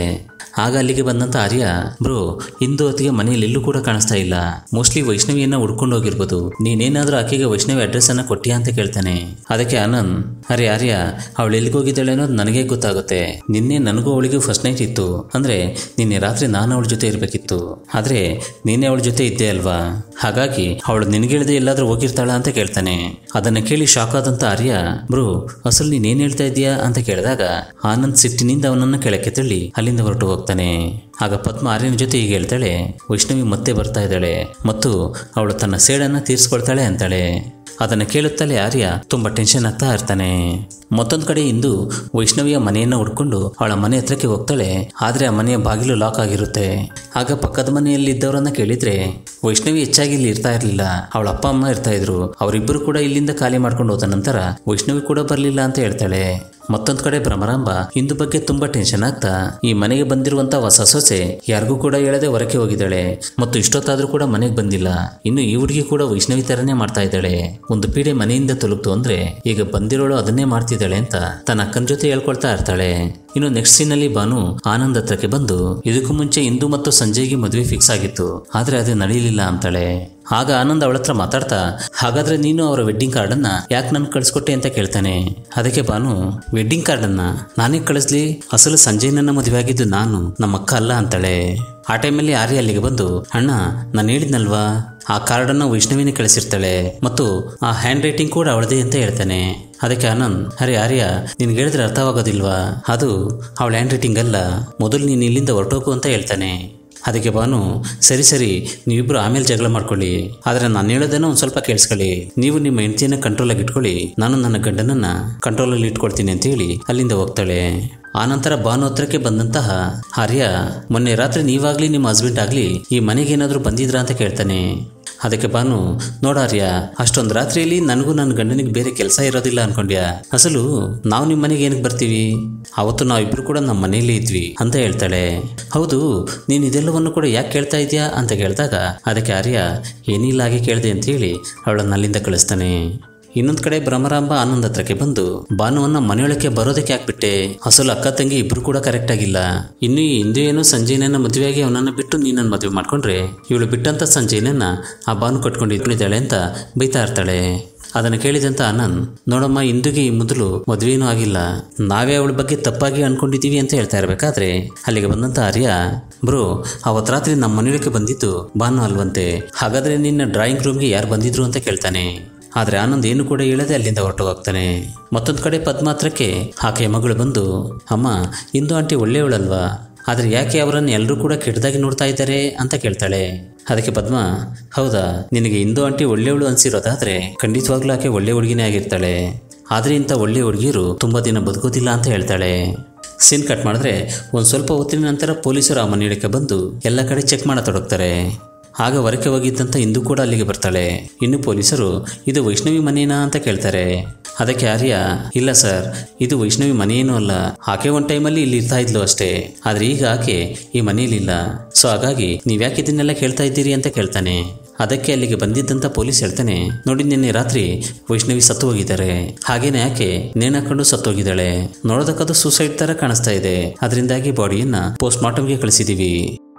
ಆಗ ಅಲ್ಲಿಗೆ ಬಂದಂತ ಆರ್ಯ ಬ್ರೋ ಇಂದು ಹೊತ್ತಿಗೆ ಮನೆಯಲ್ಲಿ ಎಲ್ಲೂ ಕೂಡ ಕಾಣಿಸ್ತಾ ಇಲ್ಲ ಮೋಸ್ಟ್ಲಿ ವೈಷ್ಣವಿಯನ್ನ ಹುಡ್ಕೊಂಡು ಹೋಗಿರ್ಬೋದು ನೀನೇನಾದ್ರೂ ಆಕೆಗೆ ವೈಷ್ಣವಿ ಅಡ್ರೆಸ್ ಅನ್ನ ಕೊಟ್ಟಿಯಾ ಅಂತ ಕೇಳ್ತಾನೆ ಅದಕ್ಕೆ ಆನಂದ್ ಅರೆ ಆರ್ಯ ಅವಳು ಎಲ್ಲಿಗೆ ಹೋಗಿದ್ದಾಳೆ ಅನ್ನೋದು ನನಗೆ ಗೊತ್ತಾಗುತ್ತೆ ನಿನ್ನೆ ನನಗೂ ಅವಳಿಗೂ ಫಸ್ಟ್ ನೈಟ್ ಇತ್ತು ಅಂದ್ರೆ ನಿನ್ನೆ ರಾತ್ರಿ ನಾನು ಅವಳ ಜೊತೆ ಇರಬೇಕಿತ್ತು ಆದ್ರೆ ನೀನೇ ಅವಳ ಜೊತೆ ಇದ್ದೆ ಅಲ್ವಾ ಹಾಗಾಗಿ ಅವಳು ನಿನಗಿಳದೆ ಎಲ್ಲಾದ್ರೂ ಹೋಗಿರ್ತಾಳ ಅಂತ ಕೇಳ್ತಾನೆ ಅದನ್ನ ಕೇಳಿ ಶಾಕ್ ಆದಂತ ಆರ್ಯ ಬ್ರೋ ಅಸಲು ನೀನೇನ್ ಹೇಳ್ತಾ ಇದೀಯಾ ಅಂತ ಕೇಳಿದಾಗ ಆನಂದ್ ಸಿಟ್ಟಿನಿಂದ ಅವನನ್ನ ಕೆಳಕ್ಕೆ ತಳ್ಳಿ ಅಲ್ಲಿಂದ ಹೊರಟು ಹೋಗ್ತಾನೆ ಆಗ ಪದ್ಮ ಆರ್ಯನ ಜೊತೆ ಈಗ ಹೇಳ್ತಾಳೆ ವೈಷ್ಣವಿ ಮತ್ತೆ ಬರ್ತಾ ಇದ್ದಾಳೆ ಮತ್ತು ಅವಳು ತನ್ನ ಸೇಡನ್ನ ತೀರಿಸ್ಕೊಳ್ತಾಳೆ ಅಂತಾಳೆ ಅದನ್ನು ಕೇಳುತ್ತಲೇ ಆರ್ಯ ತುಂಬಾ ಟೆನ್ಷನ್ ಆಗ್ತಾ ಇರ್ತಾನೆ ಮತ್ತೊಂದು ಕಡೆ ಇಂದು ವೈಷ್ಣವಿಯ ಮನೆಯನ್ನ ಹುಡ್ಕೊಂಡು ಅವಳ ಮನೆ ಹತ್ರಕ್ಕೆ ಹೋಗ್ತಾಳೆ ಆದ್ರೆ ಆ ಮನೆಯ ಬಾಗಿಲು ಲಾಕ್ ಆಗಿರುತ್ತೆ ಆಗ ಪಕ್ಕದ ಮನೆಯಲ್ಲಿ ಇದ್ದವರನ್ನ ಕೇಳಿದ್ರೆ ವೈಷ್ಣವಿ ಹೆಚ್ಚಾಗಿ ಇಲ್ಲಿ ಇರ್ತಾ ಇರಲಿಲ್ಲ ಅವಳ ಅಪ್ಪ ಅಮ್ಮ ಇರ್ತಾ ಇದ್ರು ಅವರಿಬ್ಬರು ಕೂಡ ಇಲ್ಲಿಂದ ಖಾಲಿ ಮಾಡ್ಕೊಂಡು ಹೋದ ನಂತರ ವೈಷ್ಣವಿ ಕೂಡ ಬರಲಿಲ್ಲ ಅಂತ ಹೇಳ್ತಾಳೆ ಮತ್ತೊಂದು ಕಡೆ ಭ್ರಮರಾಂಬ ಇಂದು ಬಗ್ಗೆ ತುಂಬಾ ಟೆನ್ಷನ್ ಆಗ್ತಾ ಈ ಮನೆಗೆ ಬಂದಿರುವಂತ ಹೊಸ ಸೊಸೆ ಯಾರಿಗೂ ಕೂಡ ಹೇಳದೆ ಹೊರಕ್ಕೆ ಹೋಗಿದ್ದಾಳೆ ಮತ್ತು ಇಷ್ಟೊತ್ತಾದ್ರೂ ಕೂಡ ಮನೆಗೆ ಬಂದಿಲ್ಲ ಇನ್ನು ಈ ಹುಡುಗಿ ಕೂಡ ವೈಷ್ಣವಿ ತರನೇ ಮಾಡ್ತಾ ಇದ್ದಾಳೆ ಒಂದು ಪೀಡೆ ಮನೆಯಿಂದ ತೊಲಗ್ತು ಅಂದ್ರೆ ಈಗ ಬಂದಿರೋಳು ಅದನ್ನೇ ಮಾಡ್ತಿದ್ದಾಳೆ ಅಂತ ತನ್ನ ಅಕ್ಕನ ಜೊತೆ ಹೇಳ್ಕೊಳ್ತಾ ಇರ್ತಾಳೆ ಇನ್ನು ನೆಕ್ಸ್ಟ್ ಸೀನ್ ಅಲ್ಲಿ ಭಾನು ಆನಂದ್ ಹತ್ರಕ್ಕೆ ಬಂದು ಇದಕ್ಕೂ ಮುಂಚೆ ಇಂದು ಮತ್ತು ಸಂಜಯ್ಗೆ ಮದುವೆ ಫಿಕ್ಸ್ ಆಗಿತ್ತು ಆದ್ರೆ ಅದು ನಡೆಯಲಿಲ್ಲ ಅಂತಾಳೆ ಆಗ ಆನಂದ್ ಅವಳ ಹತ್ರ ಮಾತಾಡ್ತಾ ಹಾಗಾದ್ರೆ ನೀನು ಅವರ ವೆಡ್ಡಿಂಗ್ ಕಾರ್ಡ್ ಅನ್ನ ಯಾಕೆ ನನ್ ಕಳಿಸ್ಕೊಟ್ಟೆ ಅಂತ ಕೇಳ್ತಾನೆ ಅದಕ್ಕೆ ಭಾನು ವೆಡ್ಡಿಂಗ್ ಕಾರ್ಡ್ ಅನ್ನ ನಾನೇ ಕಳಿಸ್ಲಿ ಅಸಲು ಸಂಜಯನನ್ನ ಮದುವೆ ಆಗಿದ್ದು ನಾನು ನಮ್ಮ ಅಕ್ಕ ಅಲ್ಲ ಅಂತಾಳೆ ಆ ಟೈಮಲ್ಲಿ ಆರ್ಯ ಅಲ್ಲಿಗೆ ಬಂದು ಅಣ್ಣ ನಾನು ಹೇಳಿದ್ನಲ್ವಾ ಆ ಕಾರ್ಡನ್ನು ವೈಷ್ಣವಿನೇ ಕಳಿಸಿರ್ತಾಳೆ ಮತ್ತು ಆ ಹ್ಯಾಂಡ್ ರೈಟಿಂಗ್ ಕೂಡ ಅವಳದೇ ಅಂತ ಹೇಳ್ತಾನೆ ಅದಕ್ಕೆ ಆನಂದ್ ಅರೆ ಆರ್ಯ ನಿನ್ಗೆ ಹೇಳಿದ್ರೆ ಅರ್ಥವಾಗೋದಿಲ್ವಾ ಅದು ಅವಳ ಹ್ಯಾಂಡ್ ರೈಟಿಂಗ್ ಅಲ್ಲ ಮೊದಲು ನೀನು ಇಲ್ಲಿಂದ ಹೊರಟೋಗು ಅಂತ ಹೇಳ್ತಾನೆ ಅದಕ್ಕೆ ಭಾನು ಸರಿ ಸರಿ ನೀವಿಬ್ರು ಆಮೇಲೆ ಜಗಳ ಮಾಡ್ಕೊಳ್ಳಿ ಆದ್ರೆ ನಾನು ಹೇಳೋದನ್ನ ಒಂದು ಸ್ವಲ್ಪ ಕೇಳಿಸ್ಕೊಳ್ಳಿ ನೀವು ನಿಮ್ಮ ಹೆಂಡತಿಯನ್ನ ಕಂಟ್ರೋಲಾಗಿ ಇಟ್ಕೊಳ್ಳಿ ನಾನು ನನ್ನ ಗಂಡನನ್ನ ಕಂಟ್ರೋಲಲ್ಲಿ ಇಟ್ಕೊಳ್ತೀನಿ ಅಂತ ಹೇಳಿ ಅಲ್ಲಿಂದ ಹೋಗ್ತಾಳೆ ಆನಂತರ ಭಾನು ಹತ್ರಕ್ಕೆ ಬಂದಂತಹ ಆರ್ಯ ಮೊನ್ನೆ ರಾತ್ರಿ ನೀವಾಗ್ಲಿ ನಿಮ್ಮ ಹಸ್ಬೆಂಡ್ ಆಗ್ಲಿ ಈ ಮನೆಗೆ ಏನಾದರೂ ಬಂದಿದ್ರಾ ಅಂತ ಕೇಳ್ತಾನೆ ಅದಕ್ಕೆ ಭಾನು ನೋಡಾರ್ಯ ಅಷ್ಟೊಂದು ರಾತ್ರಿಯಲ್ಲಿ ನನಗೂ ನನ್ನ ಗಂಡನಿಗೆ ಬೇರೆ ಕೆಲಸ ಇರೋದಿಲ್ಲ ಅನ್ಕೊಂಡ್ಯಾ ಅಸಲು ನಾವು ನಿಮ್ಮ ಮನೆಗೆ ಏನಕ್ಕೆ ಬರ್ತೀವಿ ಅವತ್ತು ನಾವಿಬ್ರು ಕೂಡ ನಮ್ಮ ಮನೆಯಲ್ಲೇ ಇದ್ವಿ ಅಂತ ಹೇಳ್ತಾಳೆ ಹೌದು ನೀನು ಇದೆಲ್ಲವನ್ನು ಕೂಡ ಯಾಕೆ ಕೇಳ್ತಾ ಇದೆಯಾ ಅಂತ ಕೇಳಿದಾಗ ಅದಕ್ಕೆ ಆರ್ಯ ಏನಿಲ್ಲ ಹಾಗೆ ಕೇಳಿದೆ ಅಂತ ಹೇಳಿ ಅವಳನ್ನ ಅಲ್ಲಿಂದ ಕಳಿಸ್ತಾನೆ ಇನ್ನೊಂದ್ ಕಡೆ ಭ್ರಮರಾಂಬ ಆನಂದ್ ಹತ್ರಕ್ಕೆ ಬಂದು ಭಾನುವನ್ನ ಮನೆಯೊಳಕ್ಕೆ ಬರೋದಕ್ಕೆ ಹಾಕ್ಬಿಟ್ಟೆ ಅಸಲು ಅಕ್ಕ ತಂಗಿ ಇಬ್ರು ಕೂಡ ಕರೆಕ್ಟ್ ಆಗಿಲ್ಲ ಇನ್ನು ಈ ಹಿಂದೆ ಏನೋ ಸಂಜಯನನ್ನ ಮದುವೆಯಾಗಿ ಅವನನ್ನ ಬಿಟ್ಟು ನೀನನ್ನ ಮದುವೆ ಮಾಡ್ಕೊಂಡ್ರೆ ಇವಳು ಬಿಟ್ಟಂತ ಸಂಜಯನನ್ನ ಆ ಭಾನು ಕಟ್ಕೊಂಡು ಇಟ್ಕೊಂಡಿದ್ದಾಳೆ ಅಂತ ಬೈತಾ ಇರ್ತಾಳೆ ಅದನ್ನು ಕೇಳಿದಂತ ಆನಂದ್ ನೋಡಮ್ಮ ಇಂದುಗೆ ಈ ಮೊದಲು ಮದುವೆನೂ ಆಗಿಲ್ಲ ನಾವೇ ಅವಳ ಬಗ್ಗೆ ತಪ್ಪಾಗಿ ಅನ್ಕೊಂಡಿದೀವಿ ಅಂತ ಹೇಳ್ತಾ ಇರ್ಬೇಕಾದ್ರೆ ಅಲ್ಲಿಗೆ ಬಂದಂತ ಆರ್ಯ ಬ್ರೋ ಅವತ್ ರಾತ್ರಿ ನಮ್ಮ ಮನೆಯೊಳಕ್ಕೆ ಬಂದಿದ್ದು ಭಾನು ಅಲ್ವಂತೆ ಹಾಗಾದ್ರೆ ನಿನ್ನ ಡ್ರಾಯಿಂಗ್ ರೂಮ್ಗೆ ಯಾರು ಬಂದಿದ್ರು ಅಂತ ಕೇಳ್ತಾನೆ ಆದ್ರೆ ಆನಂದ್ ಏನು ಕೂಡ ಹೇಳದೆ ಅಲ್ಲಿಂದ ಹೊರಟು ಹೋಗ್ತಾನೆ ಮತ್ತೊಂದು ಕಡೆ ಪದ್ಮ ಹತ್ರಕ್ಕೆ ಆಕೆಯ ಮಗಳು ಬಂದು ಅಮ್ಮ ಇಂದು ಆಂಟಿ ಒಳ್ಳೆಯವಳಲ್ವಾ ಆದ್ರೆ ಯಾಕೆ ಅವರನ್ನು ಎಲ್ಲರೂ ಕೂಡ ಕೆಟ್ಟದಾಗಿ ನೋಡ್ತಾ ಇದ್ದಾರೆ ಅಂತ ಕೇಳ್ತಾಳೆ ಅದಕ್ಕೆ ಪದ್ಮ ಹೌದಾ ನಿನಗೆ ಇಂದು ಆಂಟಿ ಒಳ್ಳೆಯವಳು ಅನ್ಸಿರೋದಾದ್ರೆ ಖಂಡಿತವಾಗ್ಲೂ ಆಕೆ ಒಳ್ಳೆ ಹುಡುಗಿನೇ ಆಗಿರ್ತಾಳೆ ಆದ್ರೆ ಇಂಥ ಒಳ್ಳೆ ಹುಡುಗಿಯರು ತುಂಬಾ ದಿನ ಬದುಕೋದಿಲ್ಲ ಅಂತ ಹೇಳ್ತಾಳೆ ಸೀನ್ ಕಟ್ ಮಾಡಿದ್ರೆ ಒಂದು ಸ್ವಲ್ಪ ಹೊತ್ತಿನ ನಂತರ ಪೊಲೀಸರು ಆ ಮನೆಯೊಳಕ್ಕೆ ಬಂದು ಎಲ್ಲ ಕಡೆ ಚೆಕ್ ಮಾಡತೊಡಗ್ತಾರೆ ಆಗ ಹೊರಕ್ಕೆ ಹೋಗಿದ್ದಂತ ಇಂದು ಕೂಡ ಅಲ್ಲಿಗೆ ಬರ್ತಾಳೆ ಇನ್ನು ಪೊಲೀಸರು ಇದು ವೈಷ್ಣವಿ ಮನೇನಾ ಅಂತ ಕೇಳ್ತಾರೆ ಅದಕ್ಕೆ ಆರ್ಯ ಇಲ್ಲ ಸರ್ ಇದು ವೈಷ್ಣವಿ ಮನೆಯೇನೂ ಅಲ್ಲ ಆಕೆ ಒಂದು ಟೈಮಲ್ಲಿ ಇಲ್ಲಿ ಇರ್ತಾ ಇದ್ಲು ಅಷ್ಟೇ ಆದ್ರೆ ಈಗ ಆಕೆ ಈ ಮನೆಯಲ್ಲಿಲ್ಲ ಸೊ ಹಾಗಾಗಿ ನೀವ್ಯಾಕೆ ಇದನ್ನೆಲ್ಲ ಕೇಳ್ತಾ ಇದ್ದೀರಿ ಅಂತ ಕೇಳ್ತಾನೆ ಅದಕ್ಕೆ ಅಲ್ಲಿಗೆ ಬಂದಿದ್ದಂತ ಪೊಲೀಸ್ ಹೇಳ್ತಾನೆ ನೋಡಿ ನಿನ್ನೆ ರಾತ್ರಿ ವೈಷ್ಣವಿ ಸತ್ತು ಹೋಗಿದ್ದಾರೆ ಹಾಗೇನೆ ಯಾಕೆ ನೇಣಾಕೊಂಡು ಸತ್ತೋಗಿದ್ದಾಳೆ ನೋಡೋದಕ್ಕದು ಸೂಸೈಡ್ ತರ ಕಾಣಿಸ್ತಾ ಇದೆ ಅದರಿಂದಾಗಿ ಬಾಡಿಯನ್ನ ಪೋಸ್ಟ್ ಮಾರ್ಟಮ್ಗೆ ಕಳಿಸಿದೀವಿ